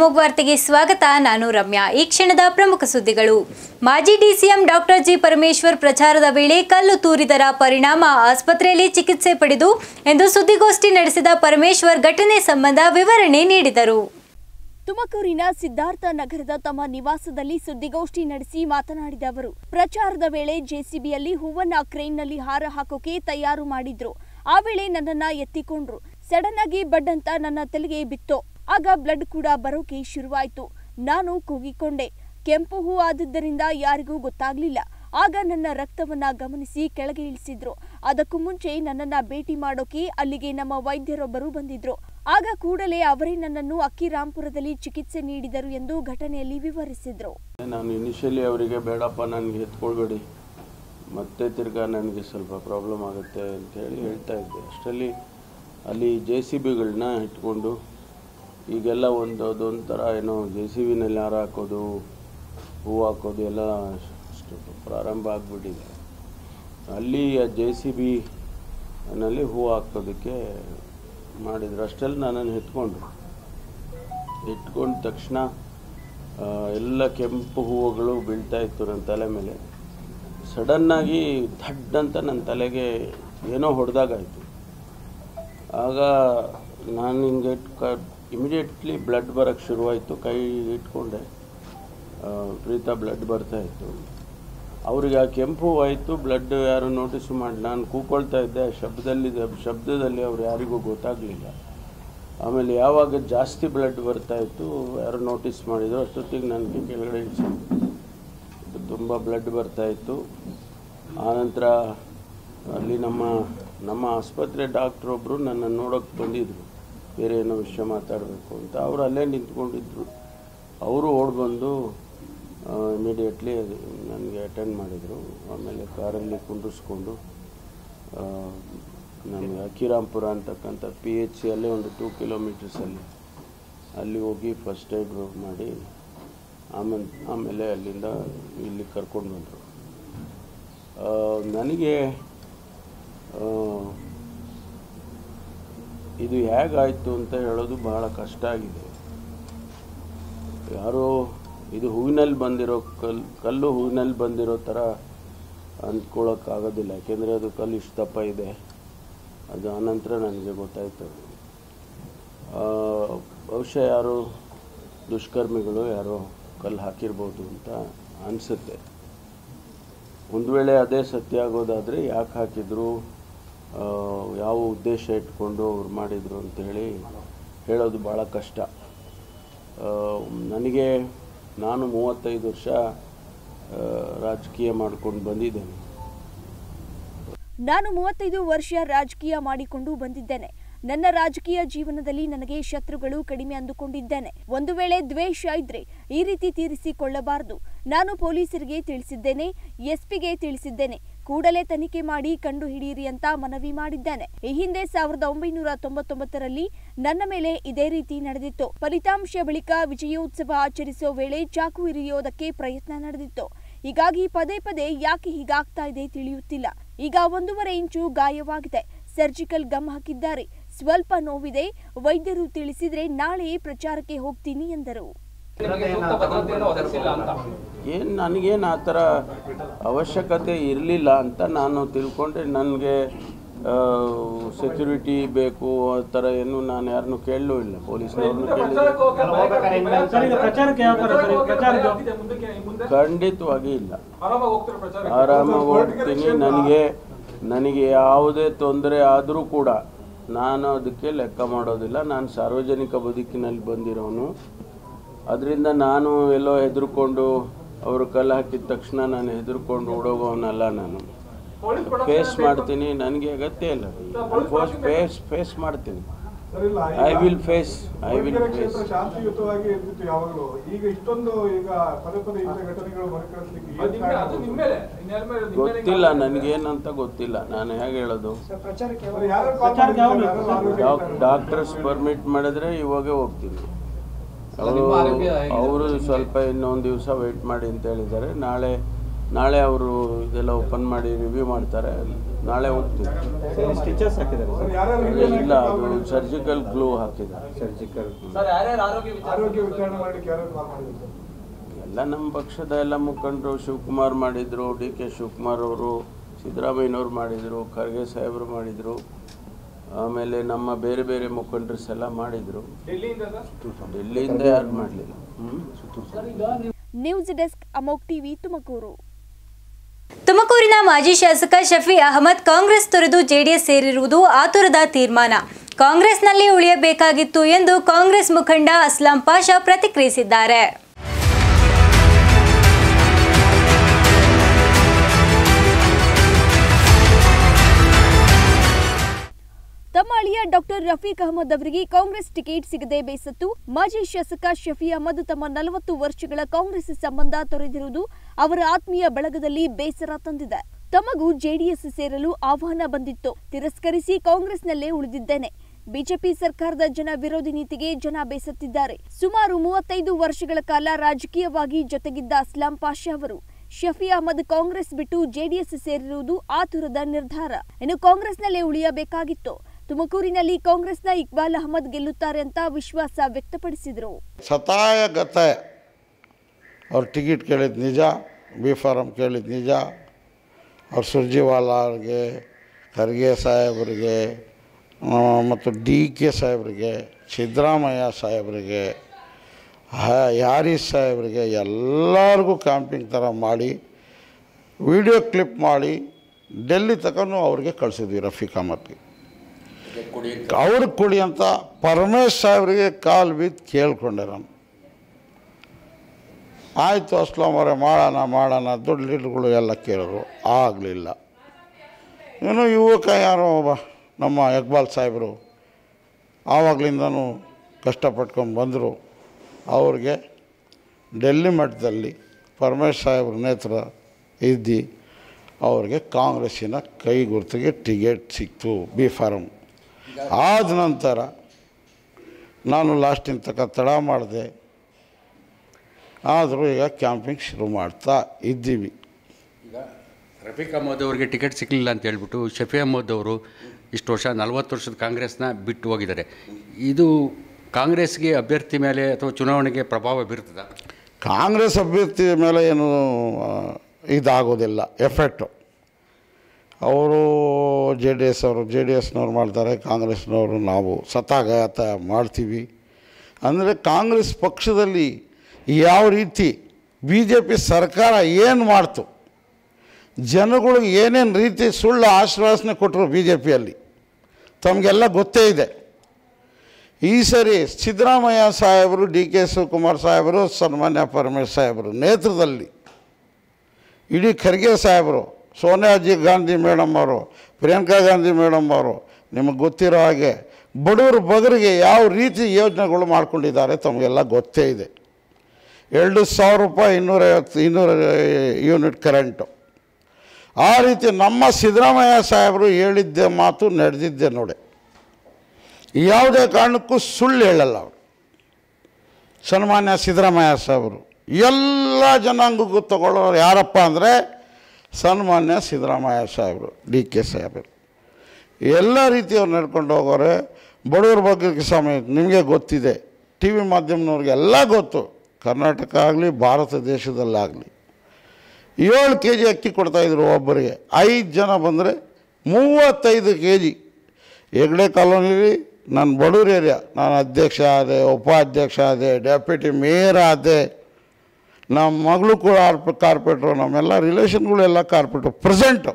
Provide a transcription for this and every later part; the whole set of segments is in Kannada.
ಶಿವಮೊಗ್ಗ ವಾರ್ತೆಗೆ ಸ್ವಾಗತ ನಾನು ರಮ್ಯಾ ಈ ಕ್ಷಣದ ಪ್ರಮುಖ ಸುದ್ದಿಗಳು ಮಾಜಿ ಡಿಸಿಎಂ ಡಾಕ್ಟರ್ ಜಿ ಪರಮೇಶ್ವರ್ ಪ್ರಚಾರದ ವೇಳೆ ಕಲ್ಲು ತೂರಿದರ ಪರಿಣಾಮ ಆಸ್ಪತ್ರೆಯಲ್ಲಿ ಚಿಕಿತ್ಸೆ ಪಡೆದು ಎಂದು ಸುದ್ದಿಗೋಷ್ಠಿ ನಡೆಸಿದ ಪರಮೇಶ್ವರ್ ಘಟನೆ ಸಂಬಂಧ ವಿವರಣೆ ನೀಡಿದರು ತುಮಕೂರಿನ ಸಿದ್ಧಾರ್ಥ ನಗರದ ತಮ್ಮ ನಿವಾಸದಲ್ಲಿ ಸುದ್ದಿಗೋಷ್ಠಿ ನಡೆಸಿ ಮಾತನಾಡಿದ ಅವರು ಪ್ರಚಾರದ ವೇಳೆ ಜೆಸಿಬಿಯಲ್ಲಿ ಹೂವನ್ನ ಕ್ರೇನ್ನಲ್ಲಿ ಹಾರ ಹಾಕೋಕೆ ತಯಾರು ಮಾಡಿದ್ರು ಆ ವೇಳೆ ನನ್ನನ್ನ ಎತ್ತಿಕೊಂಡ್ರು ಸಡನ್ ಆಗಿ ಬಡ್ ಅಂತ ನನ್ನ ತಲೆಗೆ ಬಿತ್ತೋ ಆಗ ಬ್ಲಡ್ ಕೂಡ ಬರೋಕೆ ಶುರುವಾಯ್ತು ನಾನು ಕೂಗಿಕೊಂಡೆ ಕೆಂಪು ಹೂ ಆದದ್ದರಿಂದ ಯಾರಿಗೂ ಗೊತ್ತಾಗ್ಲಿಲ್ಲ ಆಗ ನನ್ನ ರಕ್ತವನ್ನ ಗಮನಿಸಿ ಕೆಳಗೆ ಇಳಿಸಿದ್ರು ಅದಕ್ಕೂ ಮುಂಚೆ ನನ್ನನ್ನ ಭೇಟಿ ಮಾಡೋಕೆ ಅಲ್ಲಿಗೆ ನಮ್ಮ ವೈದ್ಯರೊಬ್ಬರು ಬಂದಿದ್ರು ಆಗ ಕೂಡಲೇ ಅವರೇ ನನ್ನನ್ನು ಅಕ್ಕಿರಾಂಪುರದಲ್ಲಿ ಚಿಕಿತ್ಸೆ ನೀಡಿದರು ಎಂದು ಘಟನೆಯಲ್ಲಿ ವಿವರಿಸಿದ್ರು ನಾನು ಇನಿಷಿಯಲಿ ಅವರಿಗೆ ಬೇಡಪ್ಪ ನನಗೆ ಎತ್ಕೊಳ್ಬೇಡಿ ಮತ್ತೆ ತಿರ್ಗಾ ನನಗೆ ಸ್ವಲ್ಪ ಪ್ರಾಬ್ಲಮ್ ಆಗುತ್ತೆ ಅಂತ ಹೇಳಿ ಹೇಳ್ತಾ ಇದ್ದೆ ಅಷ್ಟರಲ್ಲಿ ಅಲ್ಲಿ ಜೆ ಸಿ ಬಿಗಳನ್ನ ಇಟ್ಕೊಂಡು ಈಗೆಲ್ಲ ಒಂದು ಅದೊಂಥರ ಏನೋ ಜೆ ಸಿ ಬಿನಲ್ಲಿ ಹಾರ ಹಾಕೋದು ಹೂವು ಹಾಕೋದು ಎಲ್ಲ ಅಷ್ಟು ಪ್ರಾರಂಭ ಆಗಿಬಿಟ್ಟಿದೆ ಅಲ್ಲಿ ಜೆ ಸಿ ಬಿನಲ್ಲಿ ಹೂವು ಹಾಕೋದಕ್ಕೆ ಮಾಡಿದ್ರು ಅಷ್ಟರಲ್ಲಿ ನನ್ನನ್ನು ಎತ್ಕೊಂಡ್ರು ಇಟ್ಕೊಂಡ ತಕ್ಷಣ ಆ, ಎಲ್ಲ ಕೆಂಪು ಹೂವುಗಳು ಬೀಳ್ತಾ ಇತ್ತು ನನ್ನ ತಲೆ ಮೇಲೆ ಸಡನ್ನಾಗಿ ಥಡ್ ಅಂತ ನನ್ನ ತಲೆಗೆ ಏನೋ ಹೊಡೆದಾಗಾಯಿತು ಆಗ ನಾನು ಹಿಂಗೆ ಕ ಇಮಿಡಿಯೇಟ್ಲಿ ಬ್ಲಡ್ ಬರೋಕ್ಕೆ ಶುರುವಾಯಿತು ಕೈ ಇಟ್ಕೊಂಡೆ ಆ, ವಿಪರೀತ ಬ್ಲಡ್ ಬರ್ತಾ ಇತ್ತು ಅವ್ರಿಗೆ ಆ ಕೆಂಪು ಆಯಿತು ಬ್ಲಡ್ ಯಾರು ನೋಟಿಸ್ ಮಾಡಿ ನಾನು ಕೂಕೊಳ್ತಾ ಇದ್ದೆ ಆ ಶಬ್ದದಲ್ಲಿ ಶಬ್ದದಲ್ಲಿ ಅವ್ರು ಯಾರಿಗೂ ಗೊತ್ತಾಗಲಿಲ್ಲ ಆಮೇಲೆ ಯಾವಾಗ ಜಾಸ್ತಿ ಬ್ಲಡ್ ಬರ್ತಾ ಇತ್ತು ಯಾರು ನೋಟಿಸ್ ಮಾಡಿದ್ರು ಅಷ್ಟೊತ್ತಿಗೆ ನನಗೆ ಕೆಳಗಡೆ ಇಳಿಸಿದ್ರು ತುಂಬ ಬ್ಲಡ್ ಬರ್ತಾ ಇತ್ತು ಆನಂತರ ಅಲ್ಲಿ ನಮ್ಮ ನಮ್ಮ ಆಸ್ಪತ್ರೆ ಡಾಕ್ಟ್ರ್ ಒಬ್ಬರು ನನ್ನನ್ನು ನೋಡೋಕ್ಕೆ ಬಂದಿದ್ದರು ಬೇರೆ ಏನೋ ವಿಷಯ ಮಾತಾಡಬೇಕು ಅಂತ ಅವರು ಅಲ್ಲೇ ನಿಂತ್ಕೊಂಡಿದ್ರು ಅವರು ಓಡಿ ಬಂದು ಇಮಿಡಿಯೇಟ್ಲಿ ನನಗೆ ಅಟೆಂಡ್ ಮಾಡಿದರು ಆಮೇಲೆ ಕಾರಲ್ಲಿ ಕುಂಡ್ರಿಸ್ಕೊಂಡು ಆ, ನಮಗೆ ಅಕ್ಕಿರಾಂಪುರ ಅಂತಕ್ಕಂಥ ಪಿ ಎಚ್ ಸಿ ಅಲ್ಲೇ ಒಂದು ಟೂ ಕಿಲೋಮೀಟರ್ಸಲ್ಲಿ ಅಲ್ಲಿ ಹೋಗಿ ಫಸ್ಟ್ ಏಡ್ ಮಾಡಿ ಆಮೇಲೆ ಆಮೇಲೆ ಅಲ್ಲಿಂದ ಇಲ್ಲಿ ಕರ್ಕೊಂಡು ಬಂದರು ನನಗೆ ಆ, ಇದು ಹೇಗಾಯಿತು ಅಂತ ಹೇಳೋದು ಬಹಳ ಕಷ್ಟ ಆಗಿದೆ ಯಾರೋ ಇದು ಹೂವಿನಲ್ಲಿ ಬಂದಿರೋ ಕಲ್ ಕಲ್ಲು ಹೂವಿನಲ್ಲಿ ಬಂದಿರೋ ಥರ ಅಂದ್ಕೊಳ್ಳೋಕ್ಕಾಗೋದಿಲ್ಲ ಯಾಕೆಂದರೆ ಅದು ಕಲ್ಲು ಇಷ್ಟು ದಪ್ಪ ಇದೆ ಅದು ಆನಂತರ ನನಗೆ ಗೊತ್ತಾಯಿತು ಆ, ಬಹುಶಃ ಯಾರೋ ದುಷ್ಕರ್ಮಿಗಳು ಯಾರೋ ಕಲ್ಲು ಹಾಕಿರ್ಬೋದು ಅಂತ ಅನಿಸುತ್ತೆ ಒಂದು ವೇಳೆ ಅದೇ ಸತ್ಯ ಆಗೋದಾದರೆ ಯಾಕೆ ಹಾಕಿದ್ರು ಆ, ಯಾವ ಉದ್ದೇಶ ಇಟ್ಕೊಂಡು ಅವ್ರು ಮಾಡಿದರು ಅಂತೇಳಿ ಹೇಳೋದು ಭಾಳ ಕಷ್ಟ ಆ, ನನಗೆ ನಾನು ಮೂವತ್ತೈದು ವರ್ಷ ಆ, ರಾಜಕೀಯ ಮಾಡ್ಕೊಂಡು ಬಂದಿದ್ದೇನೆ ನಾನು ಮೂವತ್ತೈದು ವರ್ಷ ರಾಜಕೀಯ ಮಾಡಿಕೊಂಡು ಬಂದಿದ್ದೇನೆ ನನ್ನ ರಾಜಕೀಯ ಜೀವನದಲ್ಲಿ ನನಗೆ ಶತ್ರುಗಳು ಕಡಿಮೆ ಅಂದುಕೊಂಡಿದ್ದೇನೆ ಒಂದು ವೇಳೆ ದ್ವೇಷ ಇದ್ರೆ ಈ ರೀತಿ ತೀರಿಸಿಕೊಳ್ಳಬಾರದು ನಾನು ಪೊಲೀಸರಿಗೆ ತಿಳಿಸಿದ್ದೇನೆ ಎಸ್ಪಿಗೆ ತಿಳಿಸಿದ್ದೇನೆ ಕೂಡಲೇ ತನಿಖೆ ಮಾಡಿ ಕಂಡು ಹಿಡಿಯಿರಿ ಅಂತ ಮನವಿ ಮಾಡಿದ್ದೇನೆ ಈ ಹಿಂದೆ ಸಾವಿರದ ಒಂಬೈನೂರ ತೊಂಬತ್ತೊಂಬತ್ತರಲ್ಲಿ ನನ್ನ ಮೇಲೆ ಇದೇ ರೀತಿ ನಡೆದಿತ್ತು ಫಲಿತಾಂಶ ಬಳಿಕ ವಿಜಯೋತ್ಸವ ಆಚರಿಸುವ ವೇಳೆ ಚಾಕು ಇರಿಯೋದಕ್ಕೆ ಪ್ರಯತ್ನ ನಡೆದಿತ್ತು ಹೀಗಾಗಿ ಪದೇ ಪದೇ ಯಾಕೆ ಹೀಗಾಗ್ತಾ ಇದೆ ತಿಳಿಯುತ್ತಿಲ್ಲ ಈಗ ಒಂದೂವರೆ ಇಂಚು ಗಾಯವಾಗಿದೆ ಸರ್ಜಿಕಲ್ ಗಮ್ ಹಾಕಿದ್ದಾರೆ ಸ್ವಲ್ಪ ನೋವಿದೆ ವೈದ್ಯರು ತಿಳಿಸಿದ್ರೆ ನಾಳೆ ಪ್ರಚಾರಕ್ಕೆ ಹೋಗ್ತೀನಿ ಎಂದರು ನಿಮಗೆ ಸೂಕ್ತ ಭದ್ರತೆಯನ್ನು ಒದಗಿಸಿಲ್ಲ ಅಂತ ಏನು ನನಗೇನು ಆ ಥರ ಅವಶ್ಯಕತೆ ಇರಲಿಲ್ಲ ಅಂತ ನಾನು ತಿಳ್ಕೊಂಡೆ ನನಗೆ ಸೆಕ್ಯೂರಿಟಿ ಬೇಕು ಆ ಥರ ಏನು ನಾನು ಯಾರನ್ನೂ ಕೇಳಲೂ ಇಲ್ಲ ಪೊಲೀಸ್ನವ್ರನ್ನೂ ಕೇಳಿಲ್ಲ ಸರ್ ಈಗ ಪ್ರಚಾರಕ್ಕೆ ಯಾವ ಥರ ಸರ್ ಈಗ ಪ್ರಚಾರಕ್ಕೆ ಖಂಡಿತವಾಗಿ ಇಲ್ಲ ಆರಾಮಾಗಿ ಹೋಗ್ತೀನಿ ನನಗೆ ನನಗೆ ಯಾವುದೇ ತೊಂದರೆ ಆದರೂ ಕೂಡ ನಾನು ಅದಕ್ಕೆ ಲೆಕ್ಕ ಮಾಡೋದಿಲ್ಲ ನಾನು ಸಾರ್ವಜನಿಕ ಬದುಕಿನಲ್ಲಿ ಬಂದಿರೋನು ಅದರಿಂದ ನಾನು ಎಲ್ಲೋ ಹೆದರ್ಕೊಂಡು ಅವರು ಕಲ್ಲು ಹಾಕಿದ ತಕ್ಷಣ ನಾನು ಹೆದರ್ಕೊಂಡು ಓಡೋಗೋನಲ್ಲ ನಾನು ಫೇಸ್ ಮಾಡ್ತೀನಿ ನನಗೆ ಅಗತ್ಯ ಇಲ್ಲ ಫೋಸ್ ಫೇಸ್ ಫೇಸ್ ಮಾಡ್ತೀನಿ I will face I will face ಕ್ಷೇತ್ರ ಶಾಂತಿಯುತವಾಗಿ ಇರ್ತಿತ್ತು ಯಾವಾಗಲೂ ಈಗ ಇಷ್ಟೊಂದು ಈಗ ಪದೇ ಪದೇ ಇಂಥ ಘಟನೆಗಳು ಮರುಕಳಿಸ್ಲಿಕ್ಕೆ ಏನ್ ಕಾರಣ? ಗೊತ್ತಿಲ್ಲ ನನಗೇನಂತ ಗೊತ್ತಿಲ್ಲ ನಾನು ಹೇಗೆ ಹೇಳೋದು ಅವ್ರು ಯಾರು call ಪ್ರಚಾರಕ್ಕೆ ಯಾವಾಗ ಮಾಡಿದ್ರು? ಯಾರು ಆರೋಗ್ಯ ಡಾಕ್ ಡಾಕ್ಟರ್ಸ್ ಪರ್ಮಿಟ್ ಮಾಡಿದ್ರೆ ಇವಾಗೇ ಹೋಗ್ತೀನಿ ಅಲ್ಲ, ನಿಮ್ಮ ಆರೋಗ್ಯ ಹೇಗಿದೆ? ಅವರು ಸ್ವಲ್ಪ ಇನ್ನೊಂದು ದಿವಸ ವೆಯ್ಟ್ ಮಾಡಿ ಅಂತ ಹೇಳಿದ್ದಾರೆ ನಾಳೆ ನಾಳೆ ಅವರು ಇದೆಲ್ಲ ಓಪನ್ ಮಾಡಿ ರಿವ್ಯೂ ಮಾಡ್ತಾರೆ ನಾಳೆ ಹೋಗ್ತೀವಿ ಸ್ಟಿಚಸ್ ಹಾಕಿದ್ದಾರೆ ಸರ್ ಯಾರ್ಯಾರು ಇಲ್ಲ ಅದು ಸರ್ಜಿಕಲ್ ಗ್ಲೂ ಹಾಕಿದ್ದಾರೆ ಸರ್ಜಿಕಲ್ ಸರ್ ಯಾರ್ಯಾರು ಆರೋಗ್ಯ ವಿಚಾರ ಆರೋಗ್ಯ ವಿಚಾರಣೆ ಮಾಡ್ಲಿಕ್ಕೆ ಯಾರ್ಯಾರು ಕಾಲ್ ಮಾಡಿದ್ರು ಸರ್ ಎಲ್ಲ ನಮ್ಮ ಪಕ್ಷದ ಎಲ್ಲ ಮುಖಂಡರು ಶಿವಕುಮಾರ್ ಮಾಡಿದರು ಡಿ ಕೆ ಶಿವಕುಮಾರ್ ಅವರು ಸಿದ್ದರಾಮಯ್ಯನವ್ರು ಮಾಡಿದರು ಖರ್ಗೆ ಸಾಹೇಬರು ಮಾಡಿದರು ಆಮೇಲೆ ನಮ್ಮ ಬೇರೆ ಬೇರೆ ಮುಖಂಡರು ಎಲ್ಲ ಮಾಡಿದರು ಡೆಲ್ಲಿಯಿಂದ ಸರ್ ಡೆಲ್ಲಿಯಿಂದ ಯಾರು ಮಾಡಲಿಲ್ಲ ಹ್ಞೂ news desk Amok TV Tumakuru ತುಮಕೂರಿನ ಮಾಜಿ ಶಾಸಕ ಶಫಿ ಅಹಮದ್ ಕಾಂಗ್ರೆಸ್ ತೊರೆದು ಜೆಡಿಎಸ್ ಸೇರಿರುವುದು ಆತುರದ ತೀರ್ಮಾನ ಕಾಂಗ್ರೆಸ್ನಲ್ಲಿ ಉಳಿಯಬೇಕಾಗಿತ್ತು ಎಂದು ಕಾಂಗ್ರೆಸ್ ಮುಖಂಡ ಅಸ್ಲಾಂ ಪಾಷಾ ಪ್ರತಿಕ್ರಿಯಿಸಿದ್ದಾರೆ ತಮ್ಮ ಅಳಿಯ ಡಾಕ್ಟರ್ ರಫೀಕ್ ಅಹಮದ್ ಅವರಿಗೆ ಕಾಂಗ್ರೆಸ್ ಟಿಕೆಟ್ ಸಿಗದೆ ಬೇಸತ್ತು ಮಾಜಿ ಶಾಸಕ ಶಫಿ ಅಹಮದ್ ತಮ್ಮ ನಲವತ್ತು ವರ್ಷಗಳ ಕಾಂಗ್ರೆಸ್ ಸಂಬಂಧ ತೊರೆದಿರುವುದು ಅವರ ಆತ್ಮೀಯ ಬಳಗದಲ್ಲಿ ಬೇಸರ ತಂದಿದೆ ತಮಗೂ ಜೆಡಿಎಸ್ ಸೇರಲು ಆಹ್ವಾನ ಬಂದಿತ್ತು ತಿರಸ್ಕರಿಸಿ ಕಾಂಗ್ರೆಸ್ನಲ್ಲೇ ಉಳಿದಿದ್ದೇನೆ ಬಿಜೆಪಿ ಸರ್ಕಾರದ ಜನ ವಿರೋಧಿ ನೀತಿಗೆ ಜನ ಬೇಸತ್ತಿದ್ದಾರೆ ಸುಮಾರು ಮೂವತ್ತೈದು ವರ್ಷಗಳ ಕಾಲ ರಾಜಕೀಯವಾಗಿ ಜೊತೆಗಿದ್ದ ಅಸ್ಲಾಂ ಪಾಷಾ ಅವರು ಶಫಿ ಅಹಮದ್ ಕಾಂಗ್ರೆಸ್ ಬಿಟ್ಟು ಜೆಡಿಎಸ್ ಸೇರಿರುವುದು ಆತುರದ ನಿರ್ಧಾರ ಇನ್ನು ಕಾಂಗ್ರೆಸ್ನಲ್ಲೇ ಉಳಿಯಬೇಕಾಗಿತ್ತು ತುಮಕೂರಿನಲ್ಲಿ ಕಾಂಗ್ರೆಸ್ನ ಇಕ್ಬಾಲ್ ಅಹಮದ್ ಗೆಲ್ಲುತ್ತಾರೆ ಅಂತ ವಿಶ್ವಾಸ ವ್ಯಕ್ತಪಡಿಸಿದರು ಸತಾಯ ಗತಾಯ ಅವ್ರು ಟಿಕೆಟ್ ಕೇಳಿದ ನಿಜ ಬಿ ಫಾರಮ್ ಕೇಳಿದ ನಿಜ ಅವ್ರು ಸುರ್ಜಿವಾಲಾಗೆ ಖರ್ಗೆ ಸಾಹೇಬರಿಗೆ ಆ, ಮತ್ತು ಡಿ ಕೆ ಸಾಹೇಬರಿಗೆ ಸಿದ್ದರಾಮಯ್ಯ ಸಾಹೇಬರಿಗೆ ಹ- ಯಾರೀಸ್ ಸಾಹೇಬರಿಗೆ ಎಲ್ಲರಿಗೂ ಕ್ಯಾಂಪಿಂಗ್ ಥರ ಮಾಡಿ ವಿಡಿಯೋ ಕ್ಲಿಪ್ ಮಾಡಿ ಡೆಲ್ಲಿ ತಗೊಂಡು ಅವ್ರಿಗೆ ಕಳಿಸಿದ್ವಿ ರಫೀಕ್ ಅಹಮದ್ಗೆ ಅವ್ರಿಗೆ ಕೊಡಿ ಅಂತ ಪರಮೇಶ್ ಸಾಹೇಬ್ರಿಗೆ ಕಾಲು ಬಿದ್ದು ಕೇಳ್ಕೊಂಡೆ ನಾನು ಆಯಿತು ಅಸ್ಲಾಂ ಅವರೇ ಮಾಡೋಣ ಮಾಡೋಣ ದೊಡ್ಡ ಲೀಡ್ಗಳು ಎಲ್ಲ ಕೇಳಿದ್ರು ಆಗಲಿಲ್ಲ ಇನ್ನು ಯುವಕ ಯಾರೋ ಒಬ್ಬ ನಮ್ಮ ಇಕ್ಬಾಲ್ ಸಾಹೇಬರು ಆವಾಗಲಿಂದನೂ ಕಷ್ಟಪಟ್ಕೊಂಡು ಬಂದರು ಅವ್ರಿಗೆ ಡೆಲ್ಲಿ ಮಟ್ಟದಲ್ಲಿ ಪರಮೇಶ್ ಸಾಹೇಬ್ರ ನೇತೃ ಇದ್ದು ಅವ್ರಿಗೆ ಕಾಂಗ್ರೆಸ್ಸಿನ ಕೈ ಗುರುತಿಗೆ ಟಿಕೆಟ್ ಸಿಕ್ತು ಬಿ ಫಾರಮ್ ಆದ ನಂತರ ನಾನು ಲಾಸ್ಟಿನ ತನಕ ತಡ ಮಾಡಿದೆ ಆದರೂ ಈಗ ಕ್ಯಾಂಪಿಂಗ್ ಶುರು ಮಾಡ್ತಾ ಇದ್ದೀವಿ ಈಗ ರಫೀಕ್ ಅಹಮದ್ ಅವರಿಗೆ ಟಿಕೆಟ್ ಸಿಗಲಿಲ್ಲ ಅಂತ ಹೇಳ್ಬಿಟ್ಟು ಶಫಿ ಅಹಮದ್ ಅವರು ಇಷ್ಟು ವರ್ಷ ನಲವತ್ತು ವರ್ಷದ ಕಾಂಗ್ರೆಸ್ನ ಬಿಟ್ಟು ಹೋಗಿದ್ದಾರೆ ಇದು ಕಾಂಗ್ರೆಸ್ಗೆ ಅಭ್ಯರ್ಥಿ ಮೇಲೆ ಅಥವಾ ಚುನಾವಣೆಗೆ ಪ್ರಭಾವ ಬೀರ್ತದ ಕಾಂಗ್ರೆಸ್ ಅಭ್ಯರ್ಥಿ ಮೇಲೆ ಏನು ಆ, ಇದಾಗೋದಿಲ್ಲ ಎಫೆಕ್ಟು ಅವರು ಜೆ ಡಿ ಎಸ್ ಅವರು ಜೆ ಡಿ ಎಸ್ನವ್ರು ಮಾಡ್ತಾರೆ ಕಾಂಗ್ರೆಸ್ನವರು ನಾವು ಸತಾಘಾತ ಮಾಡ್ತೀವಿ ಅಂದರೆ ಕಾಂಗ್ರೆಸ್ ಪಕ್ಷದಲ್ಲಿ ಯಾವ ರೀತಿ ಬಿ ಜೆ ಪಿ ಸರ್ಕಾರ ಏನು ಮಾಡ್ತು ಜನಗಳಿಗೆ ಏನೇನು ರೀತಿ ಸುಳ್ಳು ಆಶ್ವಾಸನೆ ಕೊಟ್ಟರು ಬಿ ಜೆ ಪಿಯಲ್ಲಿ ತಮಗೆಲ್ಲ ಗೊತ್ತೇ ಇದೆ ಈ ಸರಿ ಸಿದ್ದರಾಮಯ್ಯ ಸಾಹೇಬರು ಡಿ ಕೆ ಶಿವಕುಮಾರ್ ಸಾಹೇಬರು ಸನ್ಮಾನ್ಯ ಪರಮೇಶ್ ಸಾಹೇಬರು ನೇತೃತ್ವದಲ್ಲಿ ಇಡೀ ಖರ್ಗೆ ಸಾಹೇಬರು ಸೋನಿಯಾಜಿ ಗಾಂಧಿ ಮೇಡಮ್ ಅವರು ಪ್ರಿಯಾಂಕಾ ಗಾಂಧಿ ಮೇಡಮ್ ಅವರು ನಿಮಗೆ ಗೊತ್ತಿರೋ ಹಾಗೆ ಬಡವರು ಬಗರಿಗೆ ಯಾವ ರೀತಿ ಯೋಜನೆಗಳು ಮಾಡ್ಕೊಂಡಿದ್ದಾರೆ ತಮಗೆಲ್ಲ ಗೊತ್ತೇ ಇದೆ ಎರಡು ಸಾವಿರ ರೂಪಾಯಿ ಇನ್ನೂರೈವತ್ತು ಇನ್ನೂರ ಯೂನಿಟ್ ಕರೆಂಟು ಆ ರೀತಿ ನಮ್ಮ ಸಿದ್ದರಾಮಯ್ಯ ಸಾಹೇಬರು ಹೇಳಿದ್ದೆ ಮಾತು ನಡೆದಿದ್ದೆ ನೋಡಿ ಯಾವುದೇ ಕಾರಣಕ್ಕೂ ಸುಳ್ಳು ಹೇಳಲ್ಲ ಅವರು ಸನ್ಮಾನ್ಯ ಸಿದ್ದರಾಮಯ್ಯ ಸಾಹೇಬರು ಎಲ್ಲ ಜನಾಂಗಕ್ಕೂ ತಗೊಳ್ಳೋರು ಯಾರಪ್ಪ ಅಂದರೆ ಸನ್ಮಾನ್ಯ ಸಿದ್ದರಾಮಯ್ಯ ಸಾಹೇಬರು ಡಿ ಕೆ ಸಾಹೇಬರು ಎಲ್ಲ ರೀತಿಯವ್ರು ನಡ್ಕೊಂಡು ಹೋಗೋರೆ ಬಡವ್ರ ಬಗ್ಗೆ ಸಮಯ ನಿಮಗೆ ಗೊತ್ತಿದೆ ಟಿ ವಿ ಮಾಧ್ಯಮದವ್ರಿಗೆ ಎಲ್ಲ ಗೊತ್ತು ಕರ್ನಾಟಕ ಆಗಲಿ ಭಾರತ ದೇಶದಲ್ಲಾಗಲಿ ಏಳು ಕೆ ಜಿ ಅಕ್ಕಿ ಕೊಡ್ತಾಯಿದ್ರು ಒಬ್ಬರಿಗೆ ಐದು ಜನ ಬಂದರೆ ಮೂವತ್ತೈದು ಕೆ ಜಿ ಹೆಗ್ಡೆ ಕಾಲೋನಿಲಿ ನಾನು ಬಡೂರು ಏರಿಯಾ ನಾನು ಅಧ್ಯಕ್ಷ ಆದೆ ಉಪಾಧ್ಯಕ್ಷ ಆದೆ ಡೆಪ್ಯೂಟಿ ಮೇಯರ್ ಆದೆ ನಮ್ಮ ಮಗಳು ಕೂಡ ಆರ್ಪ ಕಾರ್ಪೊರೇಟ್ರು ನಮ್ಮೆಲ್ಲ ರಿಲೇಷನ್ಗಳೆಲ್ಲ ಕಾರ್ಪೊರೇಟ್ರು ಪ್ರೆಸೆಂಟು